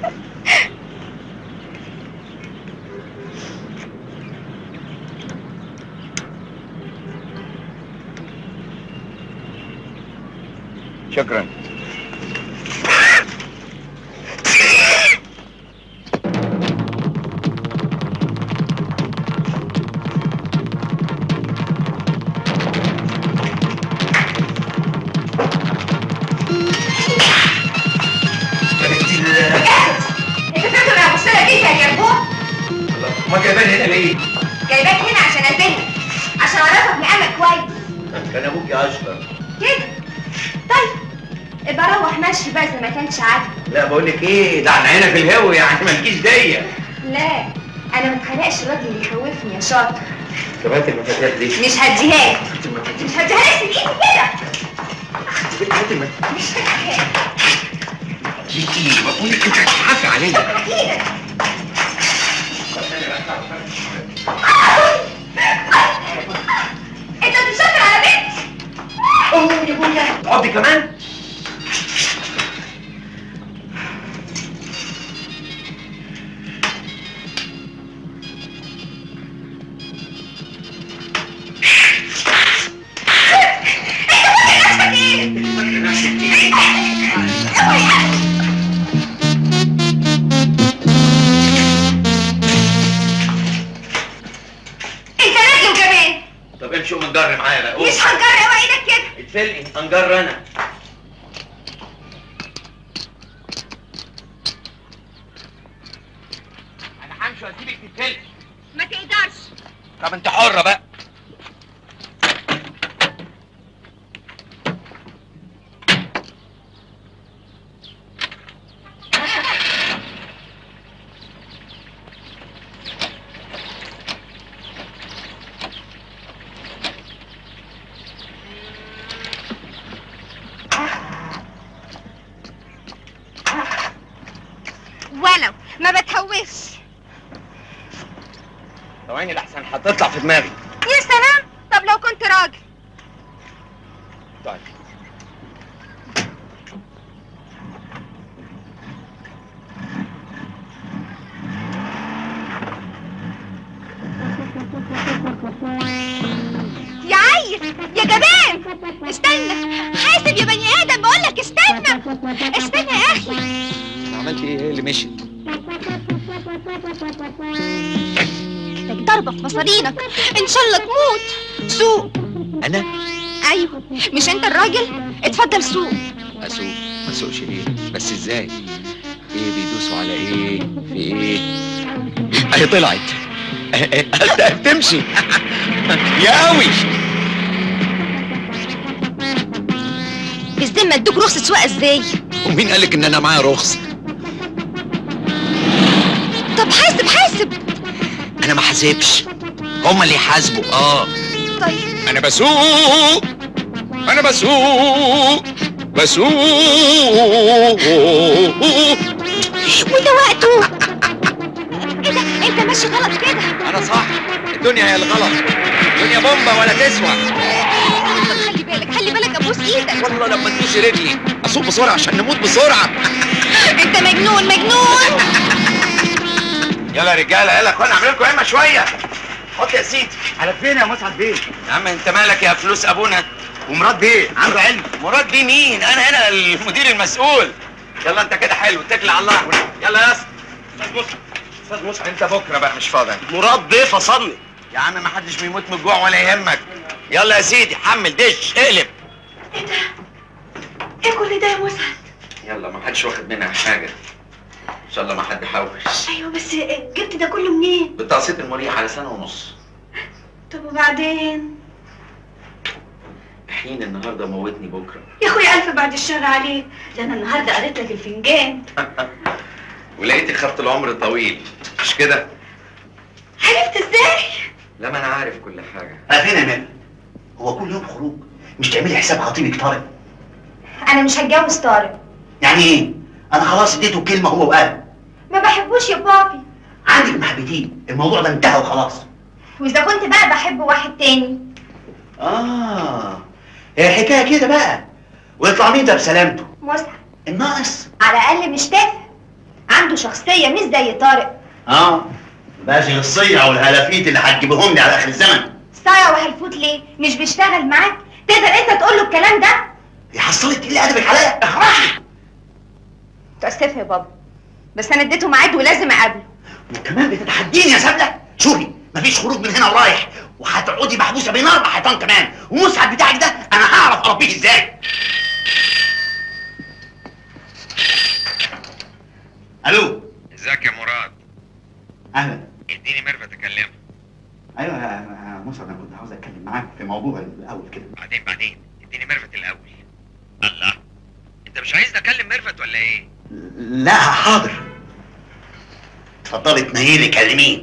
شكرا انت فاكر يا مصيرة دي يا جربوع ما جايباني هنا ليه؟ جايباك هنا عشان البنك عشان اعرفك مقامك كويس كان ابوكي اشطر كده طيب ابقى روح مشي بقى اذا ما كانش عاجبك لا بقول لك ايه ده احنا هنا في الهو يعني مالكيش ديه لا انا ما اتخلقش الراجل اللي يخوفني يا شاطر طب هات المفاتيح دي مش هديها لك. مش هديها لك في ايدي كده هات المفاتيح مش هديها لك. دي بقول لك انت هتحافي عليا ايدك انت بتشكر على بنتي اوه يا ابويا اقعدي كمان انت راجل كمان طب امشي قوم نجر معايا بقى قوم. مش هنجرب ايدك كده اتفلقي انجر انا انا همشي واسيبك تتفلقي ما تقدرش طب انت حرة بقى ما بتهوش ثواني لحسن هتطلع في دماغي يا سلام طب لو كنت راجل طيب يا عيل يا جبان استنى حاسب يا بني ادم بقولك استنى استنى يا اخي عملت ايه اللي مشي محتاج ضربة في مصارينك ان شاء الله تموت سوق انا ايوه مش انت الراجل اتفضل سوق اسوق ما اسوقش ليه بس ازاي ايه بيدوسوا على ايه في ايه اهي طلعت بتمشي يا قوي بالذمة ادوك رخصة سواقة ازاي ومين قالك ان انا معايا رخص طب حاسب حاسب انا ما حاسبش هما اللي يحاسبوا اه طيب انا بسوق انا بسوق بسوق وده وقته ايه ده انت ماشي غلط كده انا صح الدنيا هي الغلط الدنيا بومبا ولا تسوى طب خلي بالك خلي بالك ابوس ايدك والله لما تدوسي رجلي اسوق بسرعه عشان نموت بسرعه انت مجنون مجنون يلا يا رجاله يلا اخوانا اعمل لكم همه شويه حط يا سيدي على فين يا مسعد بيه يا عم انت مالك يا فلوس ابونا ومراد بيه عنده علم مراد بيه مين انا هنا المدير المسؤول يلا انت كده حلو اتكل على الله يلا يا اسطى استاذ مسعد استاذ مسعد انت بكره بقى مش فاضي مراد بيه فصلني يا عم ما حدش بيموت من الجوع ولا يهمك يلا يا سيدي حمل دش اقلب ايه كل ده يا مسعد يلا ما حدش واخد منها حاجه ان شاء الله ما حد حوش ايوه بس جبت ده كله منين بالتقسيط المريح على سنه ونص طب وبعدين حين النهارده موتني بكره يا اخويا الف بعد الشر عليك ده انا النهارده قريت لك الفنجان ولقيتي خط العمر طويل مش كده عرفت ازاي لا ما انا عارف كل حاجه فين يا مان هو كل يوم خروج مش تعملي حساب خطيبك طارق انا مش هتجوز طارق يعني ايه انا خلاص اديته كلمه هو وقال ما بحبوش يا بابي عندك محبتين الموضوع ده انتهى وخلاص واذا كنت بقى بحب واحد تاني اه هي الحكايه كده بقى ويطلع مين ده بسلامته مسعد الناقص على الاقل مش تافه عنده شخصيه مش زي طارق اه باشا الصيع والهلافيت اللي هتجيبهم لي على اخر الزمن صايع وهلفوت ليه مش بيشتغل معاك تقدر انت تقول له الكلام ده يحصلك تقل ادبك عليا تأسف يا بابا بس انا اديته ميعاد ولازم اقابله وكمان بتتحديني يا سبلة شوفي مفيش خروج من هنا ورايح وهتقعدي محبوسه بين اربع حيطان كمان ومسعد بتاعك ده انا هعرف اربيه ازاي الو ازيك يا مراد اهلا اديني ميرفت اكلمها ايوه يا يا مسعد انا كنت عاوز اتكلم معاك في موضوع الاول كده بعدين بعدين اديني ميرفت الاول الله انت مش عايز اكلم ميرفت ولا ايه لا حاضر اتفضلي تنيلي كلميه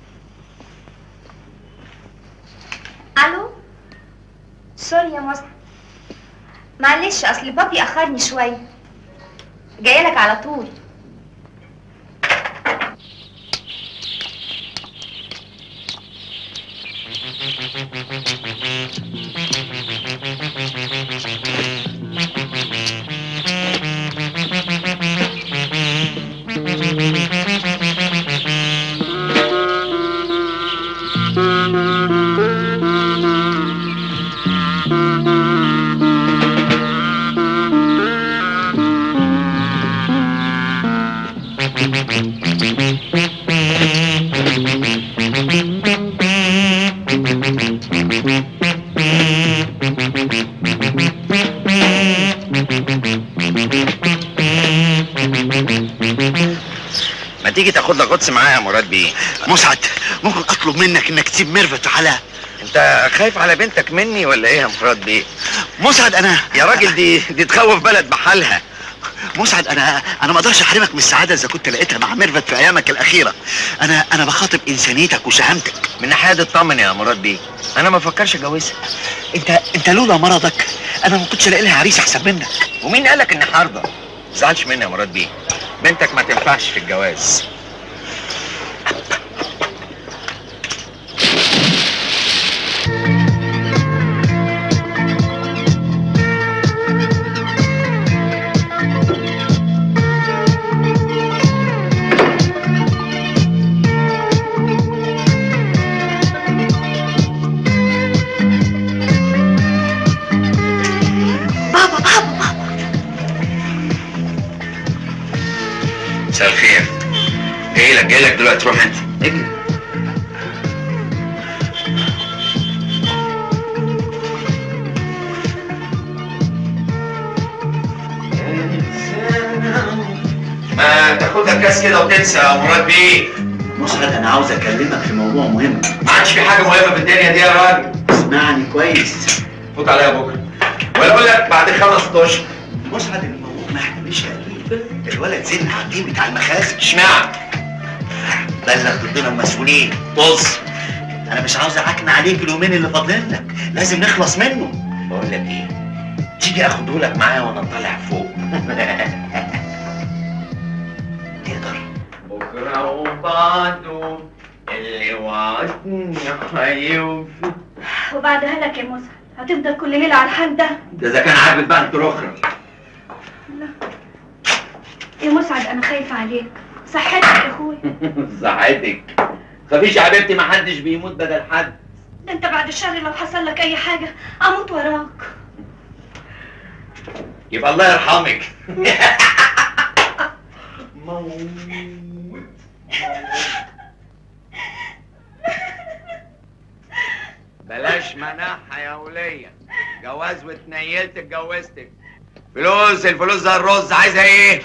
الو سوري يا مسعد معلش اصل بابي اخرني شويه جايه لك على طول ما تيجي تاخد لك غطس معايا يا مراد بيه مسعد ممكن اطلب منك انك تسيب ميرفت على انت خايف على بنتك مني ولا ايه يا مراد بيه مسعد انا يا راجل دي دي تخوف بلد بحالها مسعد انا انا ما اقدرش احرمك من السعاده اذا كنت لقيتها مع ميرفت في ايامك الاخيره انا انا بخاطب انسانيتك وشهامتك من ناحيه دي اطمن يا مراد بيه انا ما بفكرش اتجوزها انت انت لولا مرضك انا ما كنتش الاقي لها عريس احسن منك ومين قالك اني هرضى ما تزعلش مني يا مراد بيه بنتك ما تنفعش في الجواز مساء الخير جاي لك جاي لك دلوقتي روح انت اجري ما تاخدها كاس كده وتنسى يا مراد بيه مسعد انا عاوز اكلمك في موضوع مهم ما عادش في حاجه مهمه في الدنيا دي يا راجل اسمعني كويس فوت عليا بكره ولا اقول لك بعد خمس اشهر مسعد الموضوع ما يحتملش تأليف الولد زين الحكيم بتاع المخازن اشمعنى؟ بلغ ضدنا المسؤولين بص انا مش عاوز اعكن عليك اليومين اللي فاضلين لك لازم نخلص منه بقول لك ايه تيجي اخده لك معايا وانا طالع فوق تقدر بكره وبعده اللي وعدني هيوفي وبعدها لك يا مسعد هتفضل كل ليلة على الحال ده ده اذا كان عاجبك بقى انت الاخرى يا مسعد انا خايفة عليك صحتك يا اخويا صحتك خفيش يا حبيبتي ما حدش بيموت بدل حد ده انت بعد الشر لو حصل لك اي حاجة اموت وراك يبقى الله يرحمك بلاش مناحة يا ولية جواز واتنيلت اتجوزتك فلوس الفلوس زي الرز عايزة ايه؟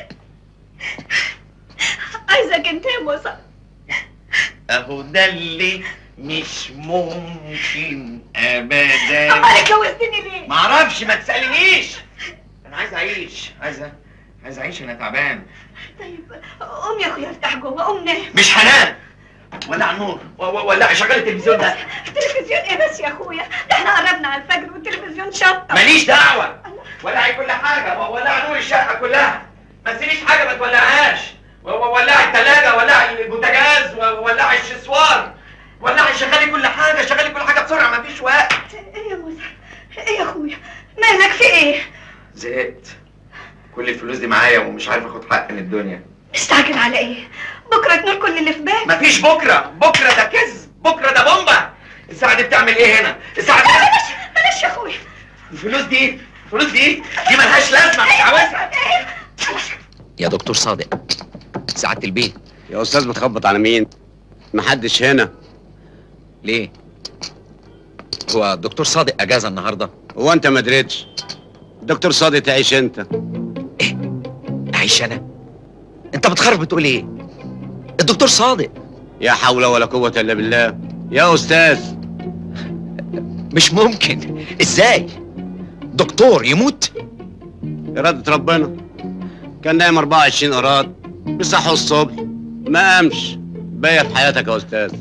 عايزك انت يا مسعد اهو ده اللي مش ممكن ابدا امال اتجوزتني ليه؟ معرفش ما تسألنيش انا عايز اعيش عايز أ- عايز اعيش انا تعبان طيب قوم يا اخويا افتح جوه قوم نام مش هنام ولع النور و- و- ولع شغل التلفزيون ده التلفزيون ايه بس يا اخويا ده احنا قربنا على الفجر والتلفزيون شطة ماليش دعوة ولعي كل حاجة و- ولع نور الشقة كلها ما تسيبيش حاجة ما تولعهاش و- و- ولعي التلاجة ولعي البوتاجاز و- ولعي الشسوار ولعي شغلي كل حاجة شغلي كل حاجة بسرعة ما فيش وقت ايه يا مسعد ايه يا اخويا مالك في ايه؟ زهقت كل الفلوس دي معايا ومش عارف اخد حق من الدنيا مستعجل على ايه؟ بكرة تنول كل اللي في بالك مفيش بكرة بكرة ده كذب بكرة ده بومبا الساعة دي بتعمل ايه هنا الساعة دي بلاش بلاش يا اخويا الفلوس دي الفلوس دي دي ملهاش لازمة مش عاوزها يا دكتور صادق سعادة البيت يا استاذ بتخبط على مين محدش هنا ليه هو الدكتور صادق اجازه النهارده هو انت ما دريتش دكتور صادق تعيش انت اعيش انا انت بتخرب بتقول ايه الدكتور صادق يا حول ولا قوة الا بالله يا استاذ مش ممكن ازاي دكتور يموت إرادة ربنا كان نايم 24 قراط بيصحوا الصبح ما قامش باقي في حياتك يا استاذ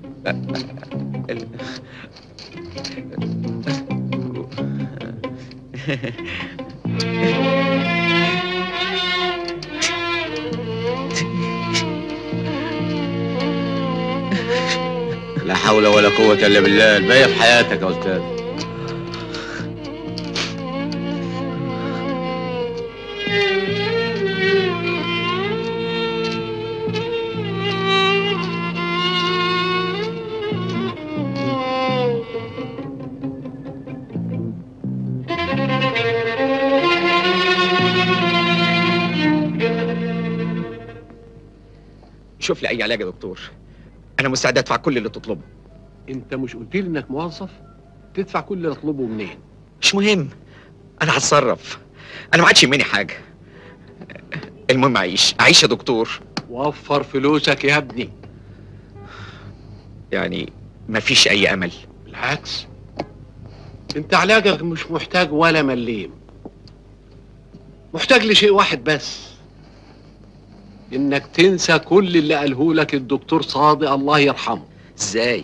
لا حول ولا قوة الا بالله الباقي في حياتك يا استاذ شوف لي اي علاج يا دكتور انا مستعد ادفع كل اللي تطلبه انت مش قلت لي انك موظف تدفع كل اللي اطلبه منين مش مهم انا هتصرف انا ما عادش يهمني حاجه المهم اعيش اعيش يا دكتور وفر فلوسك يا ابني يعني مفيش اي امل بالعكس انت علاجك مش محتاج ولا مليم محتاج لشيء واحد بس انك تنسى كل اللي قاله لك الدكتور صادق الله يرحمه ازاي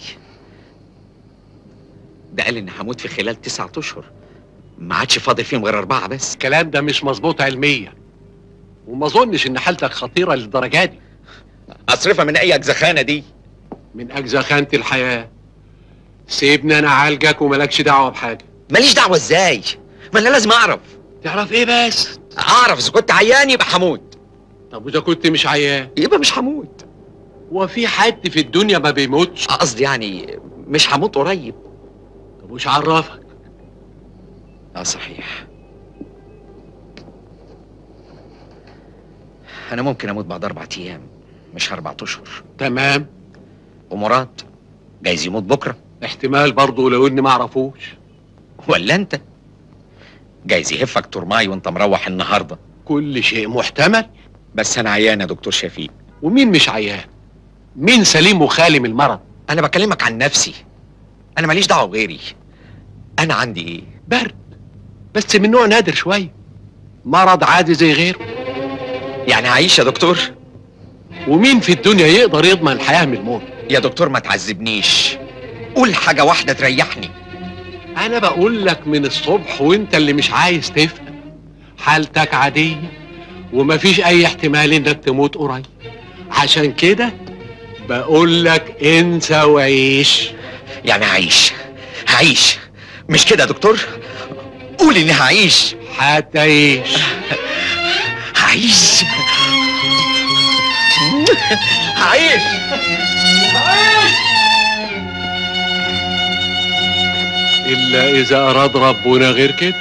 ده قال اني هموت في خلال تسعة اشهر ما عادش فاضل فيهم غير اربعه بس الكلام ده مش مظبوط علميا وما اظنش ان حالتك خطيره للدرجه دي اصرفها من اي اجزخانه دي من اجزخانه الحياه سيبني انا اعالجك وملكش دعوه بحاجه ماليش دعوه ازاي ما انا لازم اعرف تعرف ايه بس اعرف اذا كنت عيان يبقى هموت طب واذا كنت مش عيان يبقى مش هموت وفي حد في الدنيا ما بيموتش قصدي يعني مش هموت قريب طب وش عرفك اه صحيح انا ممكن اموت بعد اربع ايام مش اربع اشهر تمام ومراد جايز يموت بكره احتمال برضه لو اني ما اعرفوش ولا انت جايز يهفك ترماي وانت مروح النهارده كل شيء محتمل بس انا عيان يا دكتور شفيق ومين مش عيان مين سليم وخالي من المرض انا بكلمك عن نفسي انا ماليش دعوه بغيري انا عندي ايه برد بس من نوع نادر شويه مرض عادي زي غيره يعني هعيش يا دكتور ومين في الدنيا يقدر يضمن الحياه من الموت يا دكتور ما تعذبنيش قول حاجه واحده تريحني انا بقول لك من الصبح وانت اللي مش عايز تفهم حالتك عاديه ومفيش اي احتمال انك تموت قريب عشان كده بقول لك انسى وعيش يعني هعيش هعيش مش كده يا دكتور قول اني هعيش هتعيش هعيش هعيش الا اذا اراد ربنا غير كده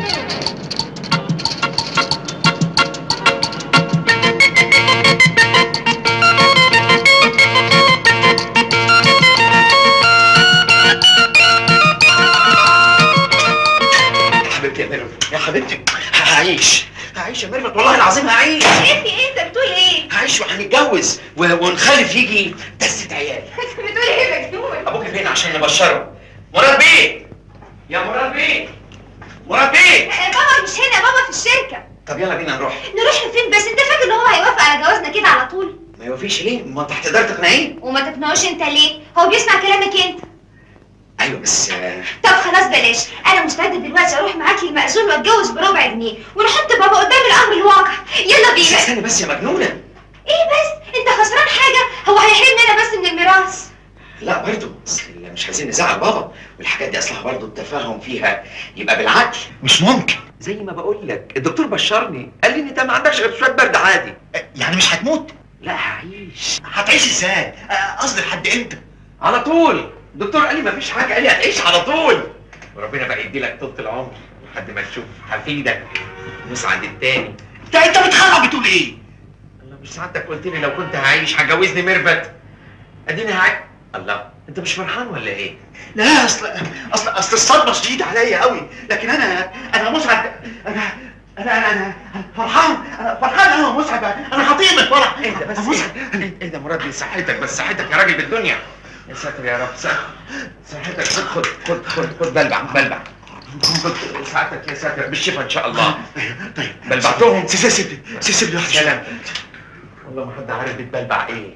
يا حبيبتي يا ميرفت يا حبيبتي هعيش هعيش يا ميرفت والله العظيم هعيش ايه في ايه انت بتقول ايه؟ هعيش وهنتجوز و- ونخلف يجي دستة عيال انت بتقول ايه مجنون؟ ابوك فين عشان نبشره مراد بيه يا مراد بيه مراد بيه بابا مش هنا بابا في الشركة طب يلا بينا نروح نروح فين بس انت فاكر ان هو هيوافق على جوازنا كده على طول؟ ما يوفيش ليه ما انت هتقدر تقنعيه وما تقنعوش انت ليه؟ هو بيسمع كلامك انت ايوه بس آه، طب خلاص بلاش انا مستعده دلوقتي اروح معاك المأذون واتجوز بربع جنيه ونحط بابا قدام الامر الواقع يلا بس بينا استني بس يا مجنونه ايه بس انت خسران حاجه هو هيحرمني انا بس من الميراث لا برضه اصل مش عايزين نزعل بابا والحاجات دي اصلها برضه التفاهم فيها يبقى بالعقل مش ممكن زي ما بقول لك الدكتور بشرني قال لي ان انت ما عندكش غير شويه برد عادي يعني مش هتموت لا هعيش هتعيش ازاي قصدي لحد امتى على طول الدكتور قال لي ما فيش حاجه قال لي هتعيش على طول وربنا بقى يدي لك طول العمر لحد ما تشوف حفيدك مسعد التاني انت انت بتخرب بتقول ايه الله مش سعادتك قلت لي لو كنت هعيش هتجوزني ميرفت اديني هعيش الله انت مش فرحان ولا ايه لا اصل اصل اصل الصدمه شديده عليا قوي لكن انا انا مسعد انا انا انا انا فرحان انا فرحان انا ومسعد انا هطير فرح ايه ده بس ايه ايه ده مراد دي صحتك بس صحتك يا راجل بالدنيا يا ساتر يا رب صح- صحتك خد خد خد خد خد بلبع بلبع خد ساعتك يا ساتر بالشفا ان شاء الله طيب بلبعتهم سيب سيب سيب سيب لوحدي سلام والله ما حد عارف بتبلبع ايه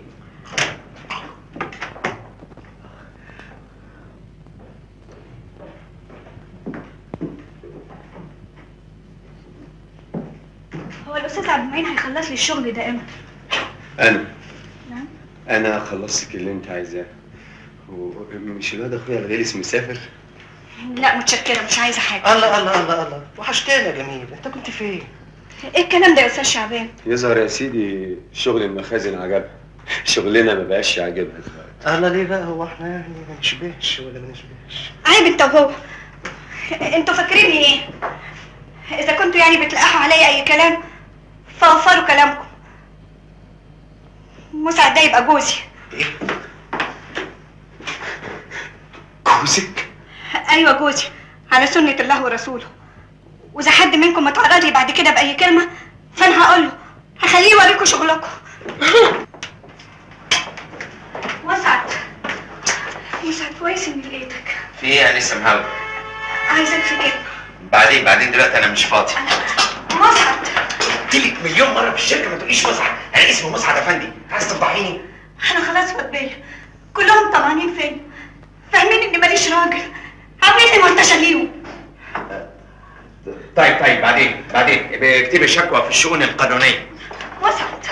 هو الاستاذ عبد المعين هيخلص لي الشغل ده امتى انا نعم. انا خلصتك اللي انت عايزاه ومش الواد اخويا الغلس مسافر لا متشكره مش عايزه حاجه الله الله الله الله وحشتني يا جميل انت كنت فين ايه الكلام ده يا استاذ شعبان يظهر يا سيدي شغل المخازن عجبها شغلنا ما بقاش يعجبها دلوقتي الله ليه بقى هو احنا يعني ما نشبهش ولا ما نشبهش عيب انت وهو انتوا فاكريني ايه اذا كنتوا يعني بتلقحوا عليا اي كلام فوفروا كلامكم مسعد ده يبقى جوزي جوزك ايوه جوزي على سنه الله ورسوله واذا حد منكم اتعرض لي بعد كده باي كلمه فانا هقول له هخليه يوريكم شغلكم مسعد مسعد كويس اني لقيتك في ايه يا لسه مهاوي عايزك في كلمه بعدين بعدين دلوقتي انا مش فاضي مسعد قلت لك مليون مره في الشركه ما تقوليش مسعد انا اسمي مسعد افندي عايز تفضحيني انا خلاص فضيه كلهم طمعانين فيا فاهمين اني ماليش راجل عاملين منتشر ليهم طيب طيب بعدين بعدين اكتبي شكوى في الشؤون القانونيه مسعد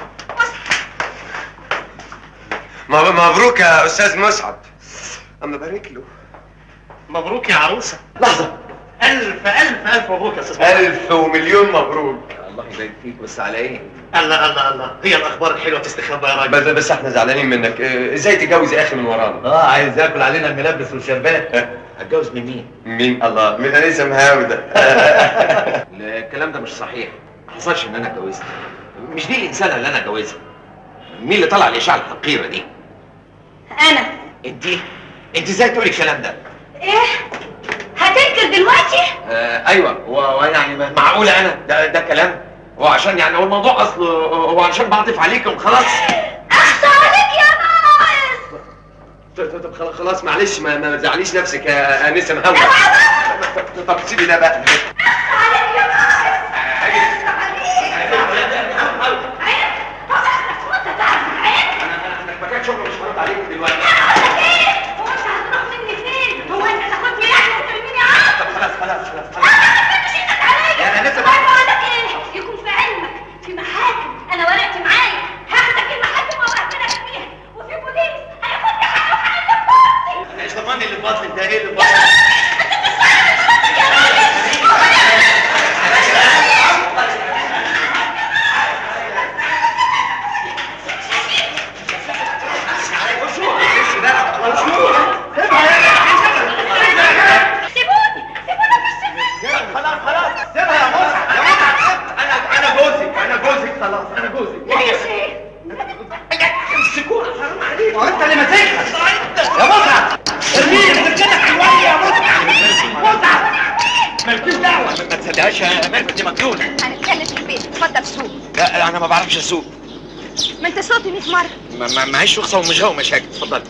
م- مبروك يا استاذ مسعد اما بارك له مبروك يا عروسه لحظه الف الف الف مبروك يا استاذ الف ومليون مبروك الله يبارك فيك بس على ايه الله الله الله هي الاخبار الحلوه تستخبى يا راجل بس بس احنا زعلانين منك اه، ازاي تتجوز يا اخي من ورانا اه عايز ياكل علينا الملبس والشربات هتجوز من مين مين الله من انسه مهاوي ده لا، الكلام ده مش صحيح ما حصلش ان انا اتجوزت مش دي الانسانه اللي انا اتجوزها مين اللي طلع الاشاعه الحقيره دي انا انت انت ازاي تقولي الكلام ده ايه هتنكر دلوقتي آه ايوه هو هو يعني م- معقوله انا ده ده كلام هو عشان يعني هو الموضوع اصله هو عشان بعطف عليكم خلاص اخصى عليك يا ناقص طب طب خلاص- خلاص معلش ما ما تزعليش نفسك يا انسه مهوى طب سيبي ده بقى ما كانش شغل مش هرد عليك دلوقتي هو انت تاخدني لحظه وترميني عاد طب خلاص خلاص خلاص مش ايدك عليا يا أنسة طيب بقول لك ايه يكون في علمك في محاكم انا ورقتي معايا هاخدك المحاكم واقفلك فيها وفي بوليس هياخدني حاجه وحاجه بطني ايش ضمني اللي في بطنك ده ايه اللي في بطنك خلاص خلاص سيبها يا مصعب يا مصعب انا انا جوزك انا جوزك خلاص انا جوزك لا يا شيخ امسكوها حرام عليك هو انت اللي ماسكها يا مصعب ارميه سكتك شويه يا مصعب مصعب مالكيش دعوه ما تصدقهاش يا ميرفت دي مجنونه هنتكلم في البيت اتفضل سوق لا انا ما بعرفش اسوق ما انت صوتي 100 مره ما- ما- معيش رخصه ومش هو مشاكل اتفضل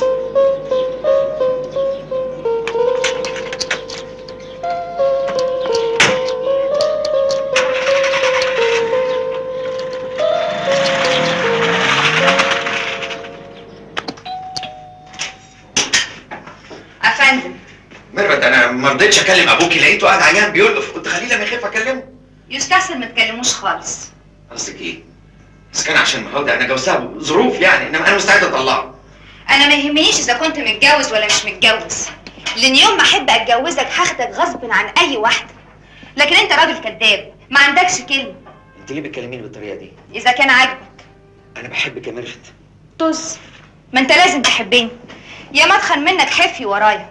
افندم ميرفت انا ما رضيتش اكلم ابوكي لقيته قاعد عيان بيلقف قلت خليه لما يخف اكلمه يستحسن ما تكلموش خالص قصدك ايه؟ بس كان عشان مهودة انا جوزها ظروف يعني انما انا مستعد اطلعه انا ما يهمنيش اذا كنت متجوز ولا مش متجوز لان يوم ما احب اتجوزك هاخدك غصب عن اي واحده لكن انت راجل كذاب ما عندكش كلمه انت ليه بتكلميني بالطريقه دي؟ اذا كان عاجبك انا بحبك يا ميرفت طز ما انت لازم تحبني يا ما اتخن منك حفي ورايا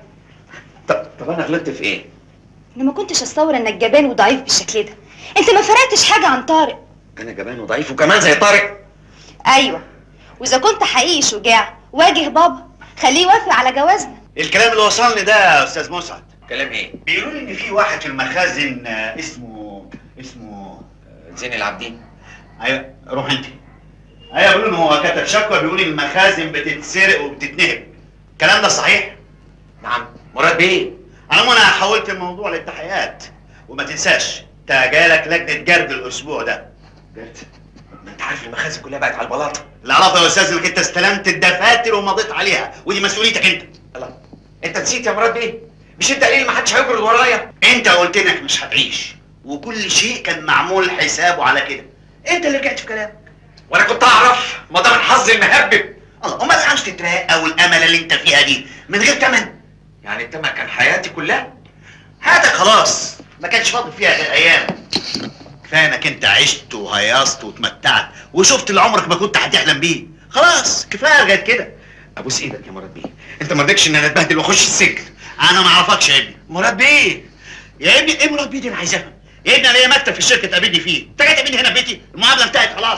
طب طب انا غلطت في ايه؟ انا ما كنتش اتصور انك جبان وضعيف بالشكل ده انت ما فرقتش حاجه عن طارق انا جبان وضعيف وكمان زي طارق ايوه واذا كنت حقيقي شجاع واجه بابا خليه يوافق على جوازنا الكلام اللي وصلني ده يا استاذ مسعد كلام ايه؟ بيقولوا لي ان في واحد في المخازن آه، اسمه اسمه زين العابدين ايوه روح انت ايوه بيقولوا ان هو كتب شكوى بيقول ان المخازن بتتسرق وبتتنهب الكلام ده صحيح؟ نعم مراد بيه على العموم انا حولت الموضوع للتحقيقات وما تنساش انت جايلك لجنه جرد الاسبوع ده جرد ما انت عارف المخازن كلها بقت على البلاطه اللي اعرفه يا استاذ انك انت استلمت الدفاتر ومضيت عليها ودي مسؤوليتك انت الله انت نسيت يا مراد بيه مش انت قليل ما حدش هيجرد ورايا انت قلت انك مش هتعيش وكل شيء كان معمول حسابه على كده انت اللي رجعت في كلامك وانا كنت اعرف ما ده من حظي المهبب الله وما تزعلش تترقى والامل اللي انت فيها دي من غير تمن يعني التمن كان حياتي كلها حياتك خلاص ما كانش فاضل فيها غير ايام كفايه انك انت عشت وهيصت واتمتعت وشفت اللي عمرك ما كنت هتحلم بيه خلاص كفايه لغايه كده ابوس ايدك يا مراد بيه انت ما رضيتش ان انا اتبهدل واخش السجن انا ما اعرفكش يا ابني مراد بيه يا ابني ايه مراد بيه دي انا عايز افهم يا ابني انا ليا مكتب في الشركه تقابلني فيه انت جاي تقابلني هنا في بيتي المعامله انتهت خلاص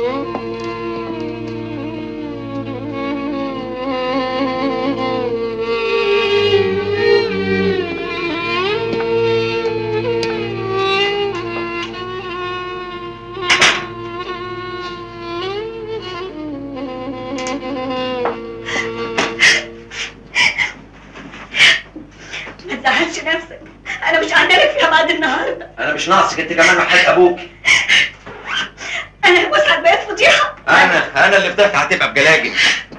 ما تزعلش نفسك انا مش هعملك فيها بعد النهارده انا مش ناقصك انت كمان محتاج ابوك انا مسعد بقيت فضيحه انا انا اللي فضحت هتبقى بجلاجل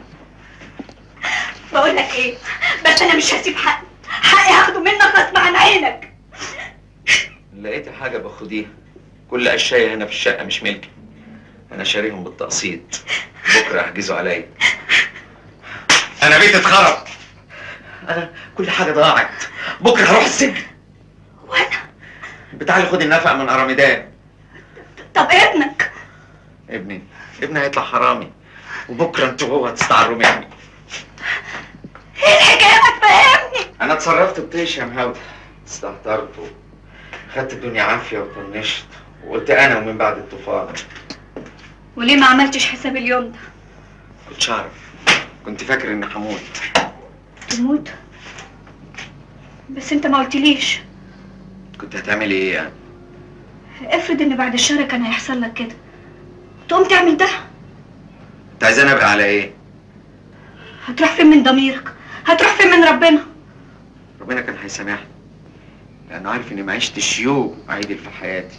بقول لك ايه بس انا مش هسيب حقي حقي هاخده منك غصب عن عينك لقيت حاجه باخديها كل اشياء هنا في الشقه مش ملكي انا شاريهم بالتقسيط بكره احجزوا عليا انا بيتي اتخرب انا كل حاجه ضاعت بكره هروح السجن وانا بتعالي خدي النفقه من اراميدان طب ابنك ابني ابني هيطلع حرامي وبكره انتوا وهو هتستعروا مني ايه الحكايه ما تفهمني انا اتصرفت بطيش يا مهاودة استهترت خدت الدنيا عافيه وطنشت وقلت انا ومن بعد الطوفان وليه ما عملتش حساب اليوم ده كنتش اعرف كنت فاكر اني هموت تموت بس انت ما قلتليش كنت هتعملي ايه يعني افرض ان بعد الشر كان هيحصل لك كده تقوم تعمل ده انت عايزاني ابقى على ايه هتروح فين من ضميرك هتروح فين من ربنا ربنا كان هيسامحني لانه عارف اني ما عشتش يوم عدل في حياتي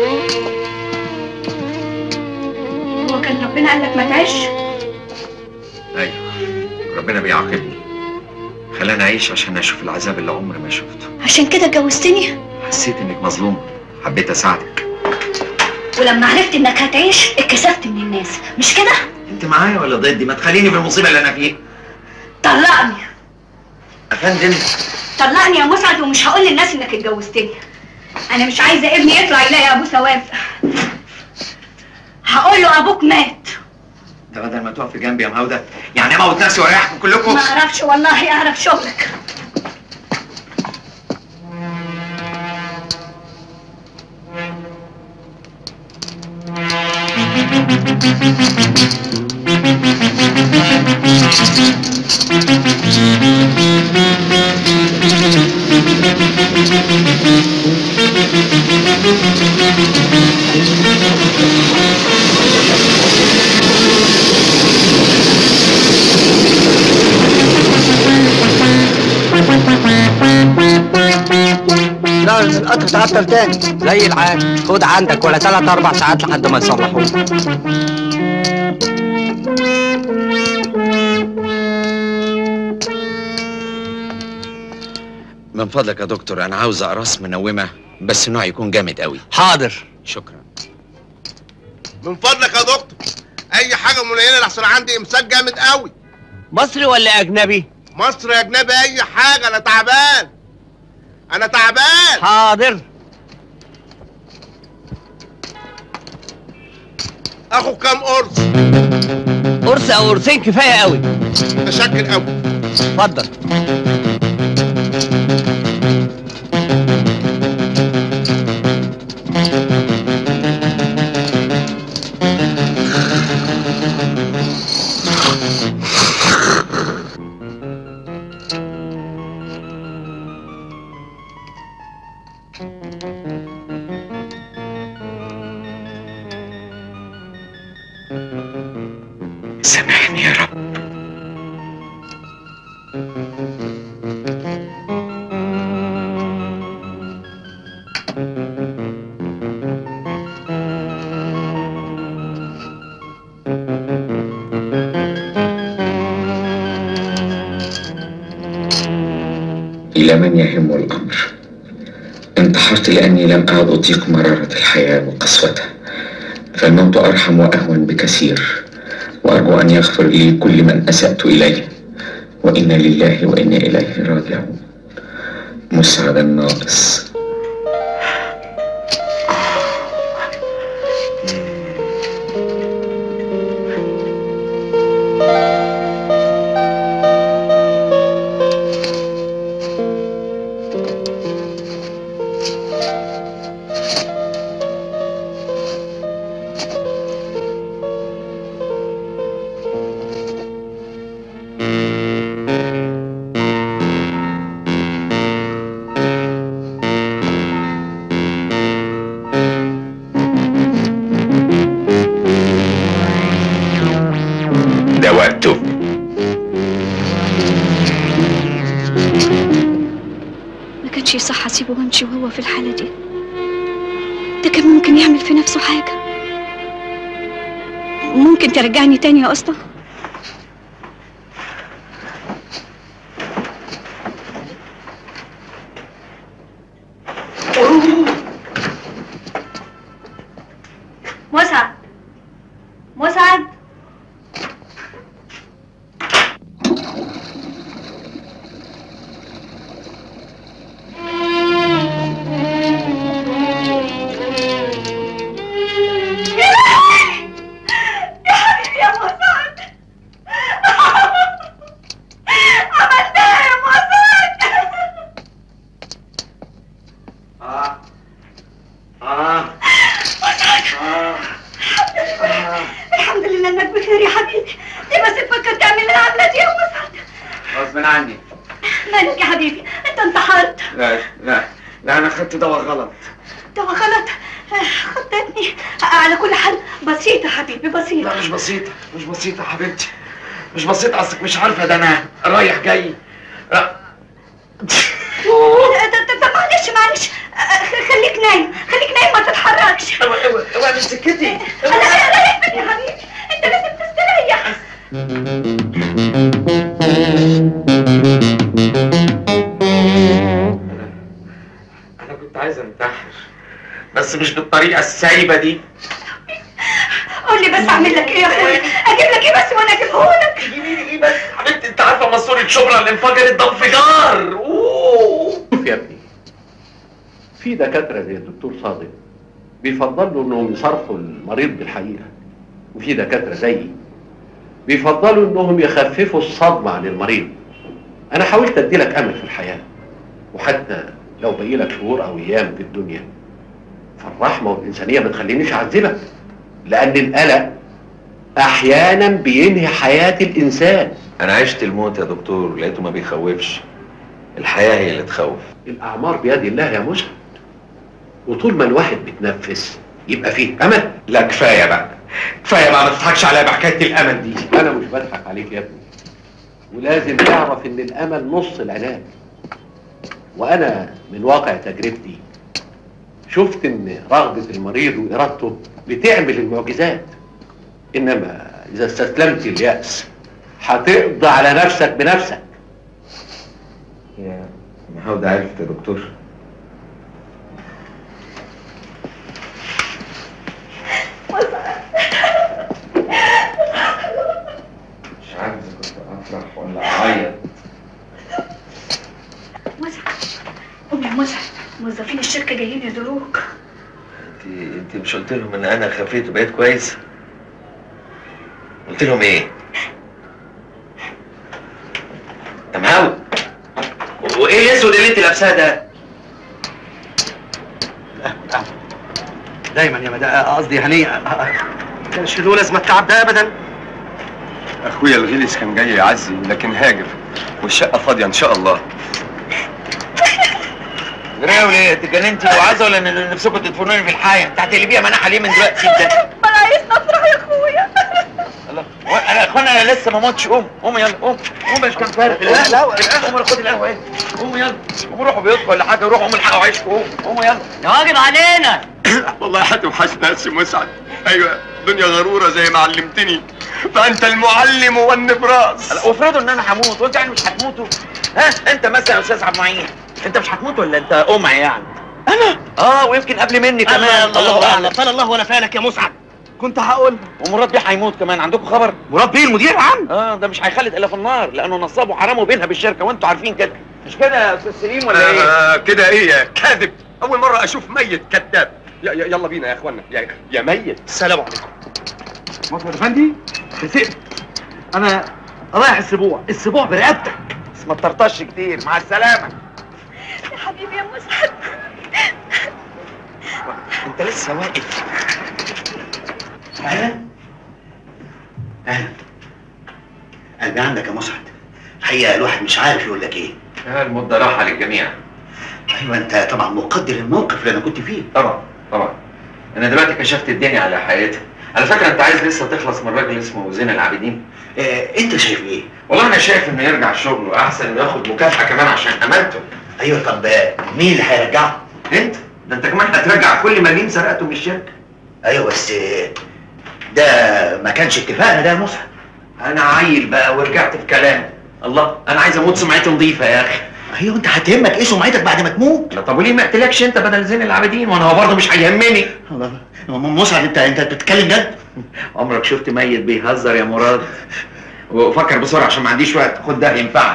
هو كان ربنا قال لك ما تعيش ايوه ربنا بيعاقبني خلاني اعيش عشان اشوف العذاب اللي عمري ما شفته عشان كده اتجوزتني حسيت انك مظلومه حبيت اساعدك ولما عرفت انك هتعيش اتكسفت من الناس مش كده انت معايا ولا ضدي ما تخليني في المصيبه اللي انا فيها طلقني يا فندم طلقني يا مسعد ومش هقول للناس انك اتجوزتني انا مش عايزه ابني يطلع يلاقي ابوه ثواب هقول له ابوك مات ده بدل ما تقف جنبي يا مهودة يعني اموت نفسي واريحكم كلكم ما اعرفش والله اعرف شغلك لا القطر تعطل تاني زي العادة خد عندك ولا ثلاث اربع ساعات لحد ما يصلحوه من فضلك يا دكتور انا عاوز اقراص منومه بس نوع يكون جامد قوي حاضر شكرا من فضلك يا دكتور اي حاجه منينه لحسن عندي امساك جامد قوي مصري ولا اجنبي مصر يا اجنبي اي حاجه انا تعبان انا تعبان حاضر اخو كام قرص قرص او قرصين كفايه قوي متشكر قوي اتفضل سامحني يا رب إلى من يهم الأمر انتحرت لأني لم أعد أطيق مرارة الحياة وقسوتها فالموت أرحم وأهون بكثير وأرجو أن يغفر لي كل من أسأت إليه وإنا لله وإنا إليه راجعون مسعد الناقص ده وقته ما كانش يصح اسيبه وامشي وهو في الحاله دي ده كان ممكن يعمل في نفسه حاجه ممكن ترجعني تاني يا اسطى مسعد مسعد يا حبيبي يا مسعد عملتها يا مسعد اه اه فاتني على كل حال بسيطة حبيبي بسيطة لا مش بسيطة مش بسيطة يا حبيبتي مش بسيطة اصلك مش عارفة ده انا رايح جاي لا. طب طب معلش معلش آه، خليك نايم خليك نايم ما تتحركش اوعى اوعى من سكتي لا لا لا يا حبيبي انت لازم تستريح انا كنت عايز انتحر بس مش بالطريقة السايبة دي قول لي بس اعمل لك ايه يا اخويا اجيب لك ايه بس وانا اجيبه لك تجيبي لي ايه بس حبيبتي انت عارفة ماسورة شبرا اللي انفجرت ده انفجار اوه شوف يا ابني في دكاترة زي الدكتور صادق بيفضلوا انهم يصرفوا المريض بالحقيقة وفي دكاترة زيي بيفضلوا انهم يخففوا الصدمة عن المريض انا حاولت اديلك امل في الحياة وحتى لو بقي لك شهور او ايام في الدنيا فالرحمة والانسانية ما تخلينيش اعذبك لان القلق احيانا بينهي حياة الانسان انا عشت الموت يا دكتور لقيته ما بيخوفش الحياة هي اللي تخوف الاعمار بيد الله يا مسعد وطول ما الواحد بيتنفس يبقى فيه امل لا كفاية بقى كفاية بقى ما تضحكش عليا بحكاية الامل دي انا مش بضحك عليك يا ابني ولازم تعرف ان الامل نص العلاج وانا من واقع تجربتي شفت ان رغبة المريض وارادته بتعمل المعجزات انما اذا استسلمت اليأس هتقضي على نفسك بنفسك يا محمود عرفت يا دكتور مش عارف اذا كنت افرح ولا اعيط مسعد قوم يا مسعد موظفين الشركة جايين يزوروك انت انت مش قلت لهم ان انا خفيت وبقيت كويس قلت لهم ايه يا مهاوي وايه الاسود اللي انت لابساه ده دايما يا مدام قصدي هنيئا كانش له لازمه التعب ده ابدا اخويا الغلس كان جاي يعزي لكن هاجر والشقه فاضيه ان شاء الله جرايه وليه اتجننتي وعايزه ولا ان نفسكم تدفنوني في الحياه انت هتقلبيها مناحه ليه من دلوقتي ده ما انا عايز افرح يا اخويا الله هو انا يا اخوانا انا لسه ما متش قوم قوم يلا قوم قوم مش كان فارق لا، لا، قوم خد القهوه ايه قوموا يلا قوموا روحوا بيوتكم ولا حاجه روحوا قوموا الحقوا عيشكم قوم قوموا يلا يا واجب علينا والله هتوحشنا يا سي مسعد ايوه دنيا غروره زي ما علمتني فانت المعلم والنبراس وافرضوا ان انا هموت وانت يعني مش هتموتوا ها انت مثلا يا استاذ عبد المعين انت مش هتموت ولا انت قمع يعني انا اه ويمكن قبل مني كمان الله الله الله اعلم فلا الله ولا فالك يا مسعد كنت هقول ومراد بيه هيموت كمان عندكم خبر مراد بيه المدير عم اه ده مش هيخلد الا في النار لانه نصاب وحرام وبينها بالشركه وانتوا عارفين كده مش كده يا استاذ سليم ولا ايه آه كده ايه يا كاذب اول مره اشوف ميت كذاب ي- ي- يلا بينا يا اخوانا يا, يا ميت السلام عليكم مصر افندي خسئت انا رايح السبوع السبوع برقبتك بس ما تطرطش كتير مع السلامه يا حبيبي يا مسعد انت لسه واقف اهلا اهلا قلبي عندك يا مسعد الحقيقه الواحد مش عارف يقول لك ايه المده راحه للجميع ايوه انت طبعا مقدر الموقف اللي انا كنت فيه طبعا طبعا انا دلوقتي كشفت الدنيا على حقيقتها على فكره انت عايز لسه تخلص من راجل اسمه زين العابدين آه انت شايف ايه والله انا شايف انه يرجع شغله احسن انه ياخد مكافاه كمان عشان امانته ايوه طب آه، مين اللي هيرجعه انت ده انت كمان هترجع كل مليم سرقته من الشركه ايوه بس آه، ده ما كانش اتفاقنا ده يا مسعد انا عيل بقى ورجعت في كلامي الله انا عايز اموت سمعتي نظيفه يا اخي ايوه انت هتهمك ايه سمعتك بعد ما تموت لا طب وليه ما قلتلكش انت بدل زين العابدين وانا هو برضه مش هيهمني الله مسعد انت انت بتتكلم جد عمرك شفت ميت بيهزر يا مراد وفكر بسرعه عشان ما عنديش وقت خد ده ينفعك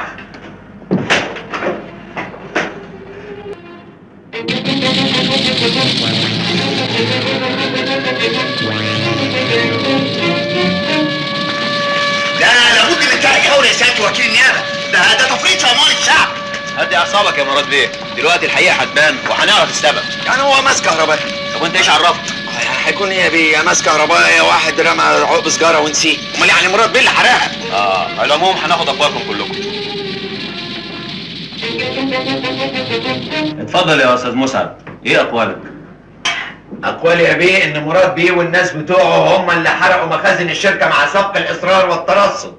لا لابد من تحقيق يا سياده وكيل النيابه ده ده تفريط في اموال الشعب هدي اعصابك يا مراد بيه دلوقتي الحقيقه هتبان وهنعرف السبب يعني هو ماس كهربائي طب وانت ايش عرفت هيكون ايه بيه يا ماس كهربائي واحد رمى عقب سجاره ونسيه امال يعني مراد بيه اللي حرقها اه على العموم هناخد اقوالكم كلكم اتفضل يا استاذ مسعد ايه اقوالك اقوالي يا بيه ان مراد بيه والناس بتوعه هم اللي حرقوا مخازن الشركه مع سبق الاصرار والترصد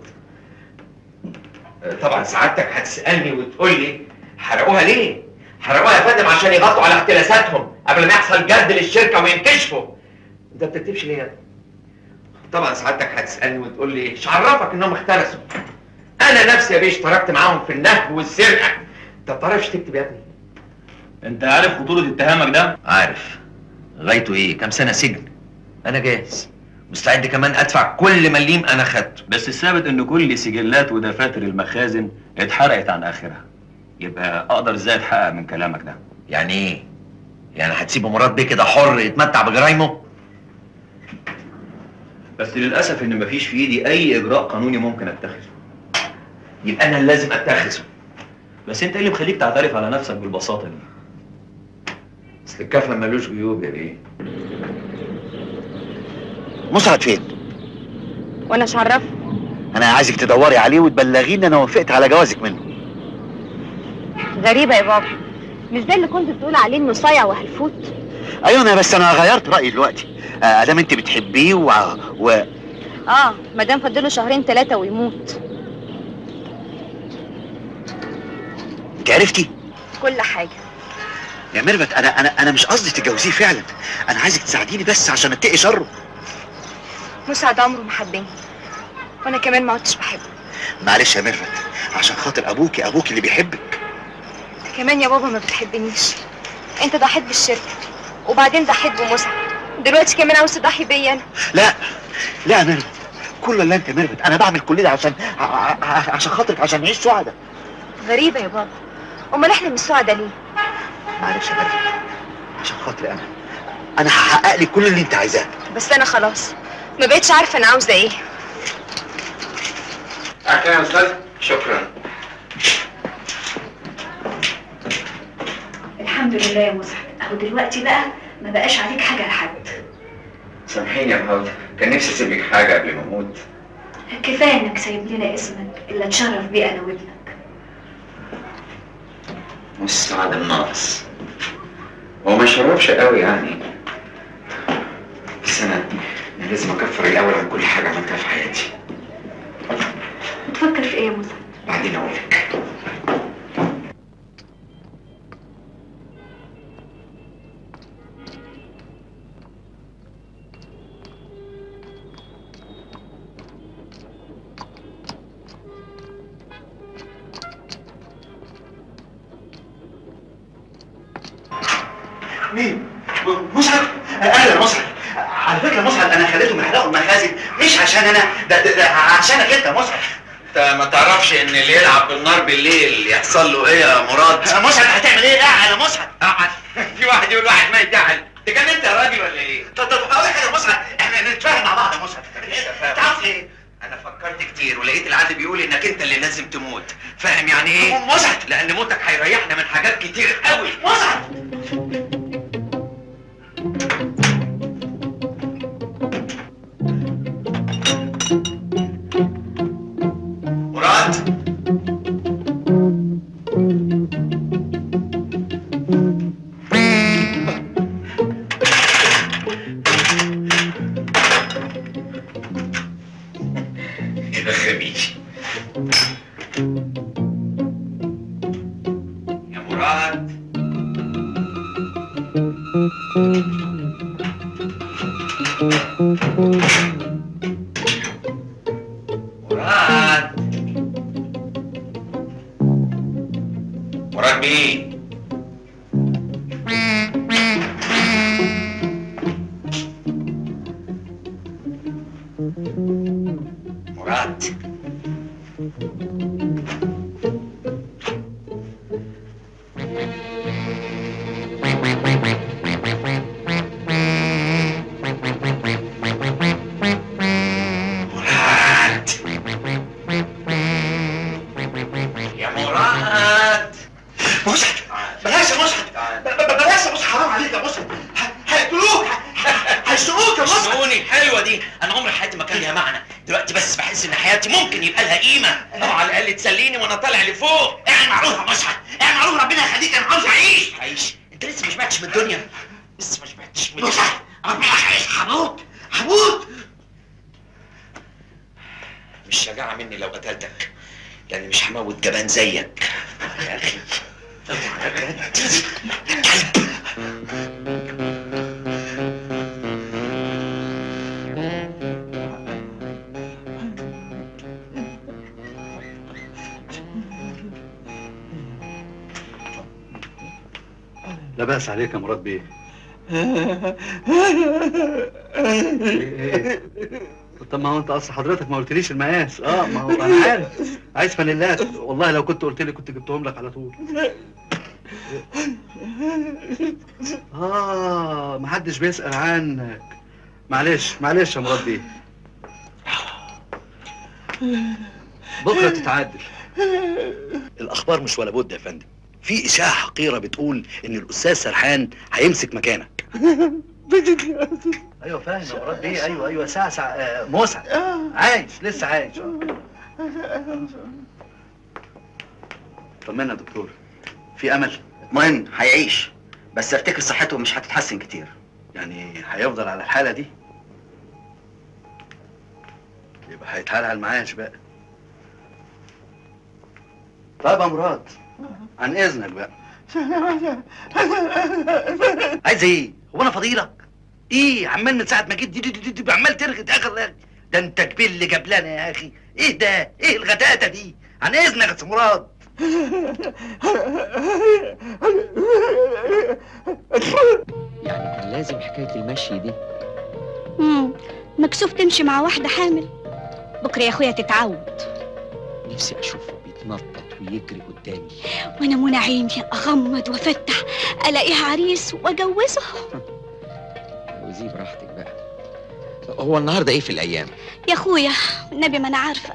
طبعا سعادتك هتسالني وتقول لي حرقوها ليه حرقوها يا فندم عشان يغطوا على اختلاساتهم قبل ما يحصل جد للشركه وينكشفوا انت ما بتكتبش ليه يا ابني؟ طبعا سعادتك هتسالني وتقول لي ايش عرفك انهم اختلسوا انا نفسي يا بيه اشتركت معاهم في النهب والسرقه انت ما بتعرفش تكتب يا ابني انت عارف خطورة اتهامك ده؟ عارف غايته ايه كام سنه سجن انا جاهز مستعد كمان ادفع كل مليم انا خدته بس الثابت ان كل سجلات ودفاتر المخازن اتحرقت عن اخرها يبقى اقدر ازاي اتحقق من كلامك ده يعني ايه يعني هتسيبه مراد بيه كده حر يتمتع بجرايمه بس للاسف ان مفيش في ايدي اي اجراء قانوني ممكن اتخذه يبقى انا اللي لازم اتخذه بس انت ايه اللي مخليك تعترف على نفسك بالبساطه دي اصل الكفن ملوش جيوب يا بيه مسعد فين؟ وانا مش عرف انا عايزك تدوري عليه وتبلغيني ان انا وافقت على جوازك منه غريبة يا بابا مش ده اللي كنت بتقول عليه انه صايع وهلفوت ايوه انا بس انا غيرت رايي دلوقتي آه، ادام انت بتحبيه و... و... اه مادام فاضله شهرين ثلاثة ويموت انت عرفتي كل حاجة يا ميرفت انا انا انا مش قصدي تتجوزيه فعلا انا عايزك تساعديني بس عشان اتقي شره مسعد عمره ما حبني وانا كمان ما عدتش بحبه معلش يا ميرفت عشان خاطر ابوكي ابوكي اللي بيحبك كمان يا بابا ما بتحبنيش انت ضحيت بالشركة وبعدين ضحيت بمسعد دلوقتي كمان عاوز تضحي بيا انا لا لا يا ميرفت كل اللي انت ميرفت انا بعمل كل ده عشان ع- ع- عشان خاطرك عشان نعيش سعداء غريبة يا بابا امال احنا مش سعداء ليه معلش يا ميرفت عشان خاطري انا انا هحقق لك كل اللي انت عايزاه بس انا خلاص ما بقتش عارفة انا عاوزة ايه اهلا يا استاذ شكرا الحمد لله يا مسعد اهو دلوقتي بقى ما بقاش عليك حاجه لحد سامحيني يا فوزي كان نفسي اسيب لك حاجه قبل ما اموت كفايه انك سايب لنا اسمك اللي اتشرف بيه انا وابنك والسعادة الناقص هو ما شرفش قوي يعني بس انا أنا لازم اكفر الاول عن كل حاجه عملتها في حياتي بتفكر في ايه يا مسعد بعدين اقول لك مين؟ مسعد؟ اهلا يا مسعد على فكره مسعد انا خليتهم يحرقوا المخازن مش عشان انا ده, ده, ده عشانك انت يا مسعد انت ما تعرفش ان اللي يلعب بالنار بالليل يحصل له ايه يا مراد مسعد هتعمل ايه؟ قاعد يا مسعد قاعد في واحد يقول واحد ما يتعل تجننت يا راجل ولا ايه؟ طب طب اقول لك حاجه يا مسعد احنا نتفاهم مع بعض يا مسعد انت عاوز ايه؟ انا فكرت كتير ولقيت العدل بيقول انك انت اللي لازم تموت فاهم يعني ايه؟ مسعد لان موتك هيريحنا من حاجات كتير قوي مسعد مراد يا خبيث يا مراد مراد مراد مين؟ مراد مراد يا مراد مسعد بلاش يا مسعد ب- ب- بلاش يا مسعد حرام عليك يا مسعد ه- هيقتلوك ه- هيشنقوك يا مسعد شؤوني حلوه دي انا عمري حياتي ما كان ليها معنى دلوقتي بس بحس ان حياتي ممكن يبقى لها قيمه او على الاقل تسليني وانا طالع لفوق اعمل معروف يا مسعد اعمل معروف ربنا يخليك انا عاوز اعيش عيش انت لسه ما شبعتش من الدنيا لسه ما شبعتش مسعد ربنا هموت هموت مش شجاعة مني لو قتلتك لأني مش هموت جبان زيك يا أخي لا بأس عليك يا مراد بيه طب ما هو انت اصل حضرتك ما قلتليش المقاس اه ما هو انا عارف عايز فانيلات والله لو كنت قلت لي كنت جبتهم لك على طول اه محدش بيسأل عنك معلش معلش يا مراد بيه بكره تتعدل الاخبار مش ولا بد يا فندم في اشاعه حقيره بتقول ان الاستاذ سرحان هيمسك مكانك ايوه فاهم يا مراد بيه ايوه ايوه ساعة ساعة آه مسعد عايش لسه عايش آه. طمنا يا دكتور في امل المهم هيعيش بس افتكر صحته مش هتتحسن كتير يعني هيفضل على الحالة دي يبقى هيتحال على المعاش بقى طيب يا مراد عن اذنك بقى عايز ايه؟ هو انا فضيلك؟ ايه عمال من ساعة ما جيت دي دي دي, دي, دي عمال ترغي اخر رغي ده انت كبير اللي جبلانة يا اخي ايه ده؟ ايه الغتاتة دي؟ عن اذنك يا سي مراد يعني كان لازم حكاية المشي دي مم. مكسوف تمشي مع واحدة حامل بكرة يا اخويا تتعود نفسي أشوفه بيتنطط ويجري قدامي وانا منى عيني اغمض وافتح الاقيه عريس واجوزه وزي براحتك بقى هو النهارده ايه في الأيام؟ يا اخويا النبي ما انا عارفة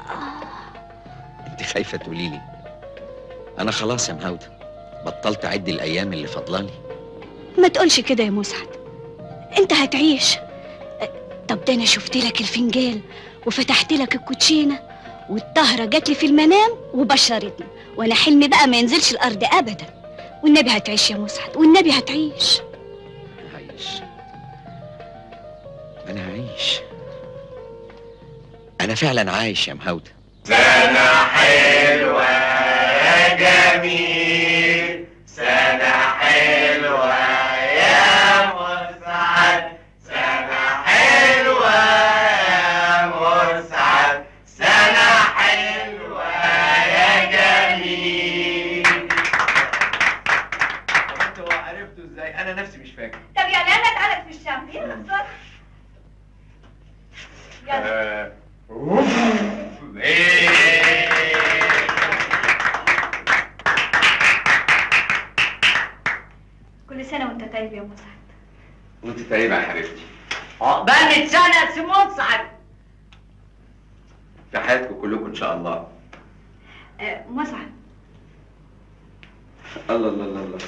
أنت خايفة تقولي لي أنا خلاص يا مهاودة بطلت أعد الأيام اللي فضلالي ما تقولش كده يا مسعد انت هتعيش طب ده انا شفت لك الفنجان وفتحت لك الكوتشينه والطهره جات لي في المنام وبشرتني وانا حلمي بقى ما ينزلش الارض ابدا والنبي هتعيش يا مسعد والنبي هتعيش هعيش أنا هعيش أنا فعلا عايش يا مهاودة سنة حلوة يا جميل سنة حلوة يا مسعد سنة حلوة يا مسعد سنة حلوة يا جميل انتوا عرفتوا ازاي انا نفسي مش فاكر طب يعني انا اتعلق في الشمس يلا بسرعه يلا كل سنه وانت طيب يا مسعد وانت طيبة يا حبيبتي عقبال 100 سنة يا سي مسعد في حياتكم كلكم ان شاء الله آه، مسعد الله الله الله الله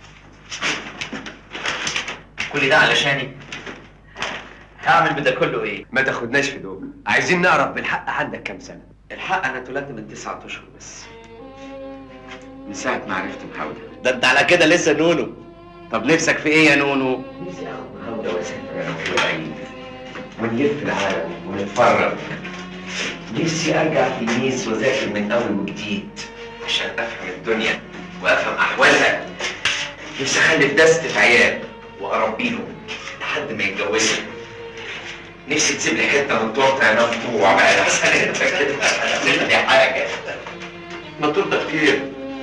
كل ده علشاني هعمل بده كله ايه؟ ما تاخدناش في دول عايزين نعرف بالحق عندك كام سنة الحق انا اتولدت من تسعة اشهر بس من ساعة ما عرفت محاولة ده انت على كده لسه نونو طب نفسك في ايه يا نونو نفسي اخد محاولة واسافر انا في العيد ونلف العالم ونتفرج نفسي ارجع تلميذ واذاكر من اول وجديد عشان افهم الدنيا وافهم احوالها نفسي اخلف دستة عيال واربيهم لحد ما يتجوزوا نفسي تسيب لي حته من التورته يا مفتوح بقى احسن انت كده اعمل لي حاجه ما ترضى كتير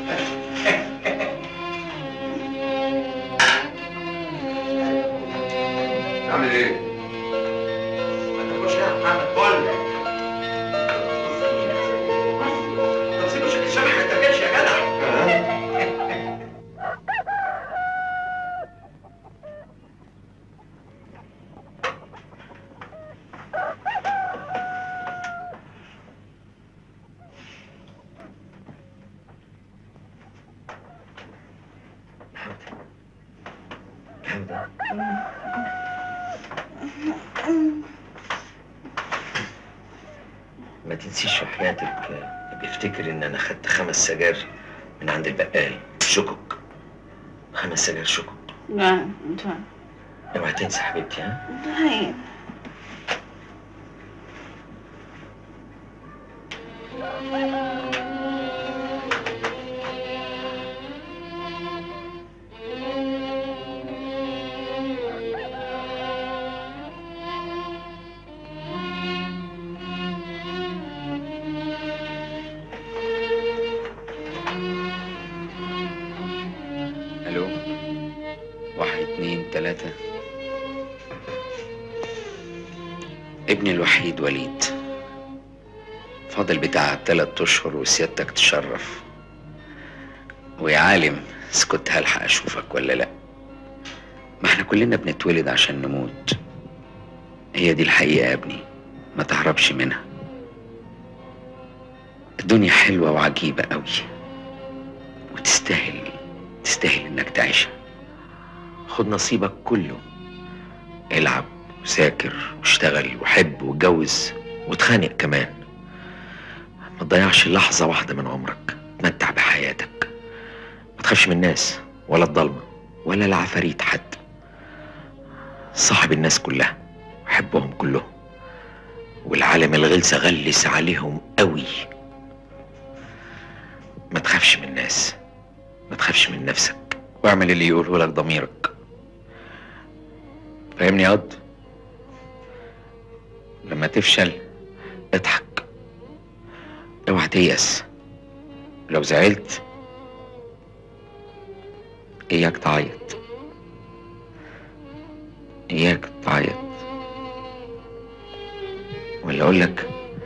عامل ايه؟ ما تاكلش يا محمد بقول لك طب سيبه شكل شبح ما تاكلش يا جدع ما تنسيش في حياتك آه، بيفتكر ان انا خدت خمس سجاير من عند البقال شكك خمس سجاير شكك لا انت اوعي تنسى حبيبتي ها هاي الو واحد اتنين تلاتة ابني الوحيد وليد فاضل بتاع تلات اشهر وسيادتك تشرف ويا عالم إذا كنت هلحق اشوفك ولا لا ما احنا كلنا بنتولد عشان نموت هي دي الحقيقة يا ابني ما تهربش منها الدنيا حلوة وعجيبة قوي وتستاهل تستاهل انك تعيشها خد نصيبك كله العب وذاكر واشتغل وحب واتجوز وتخانق كمان ما تضيعش لحظة واحدة من عمرك تمتع بحياتك ما تخافش من الناس ولا الضلمة ولا العفاريت حتى صاحب الناس كلها وحبهم كلهم والعالم الغلسة غلس عليهم قوي ما تخافش من الناس ما تخافش من نفسك واعمل اللي يقوله لك ضميرك فاهمني يا قد لما تفشل اضحك اوعى تيأس لو زعلت اياك تعيط اياك تعيط ولا اقول لك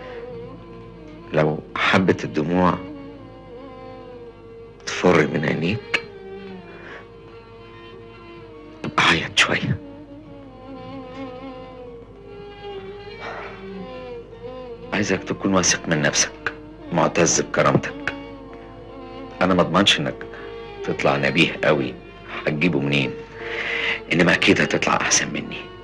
لو حبة الدموع تفر من عينيك ابقى عيط شوية عايزك تكون واثق من نفسك معتز بكرامتك انا ما اضمنش انك تطلع نبيه قوي هتجيبه منين انما اكيد هتطلع احسن مني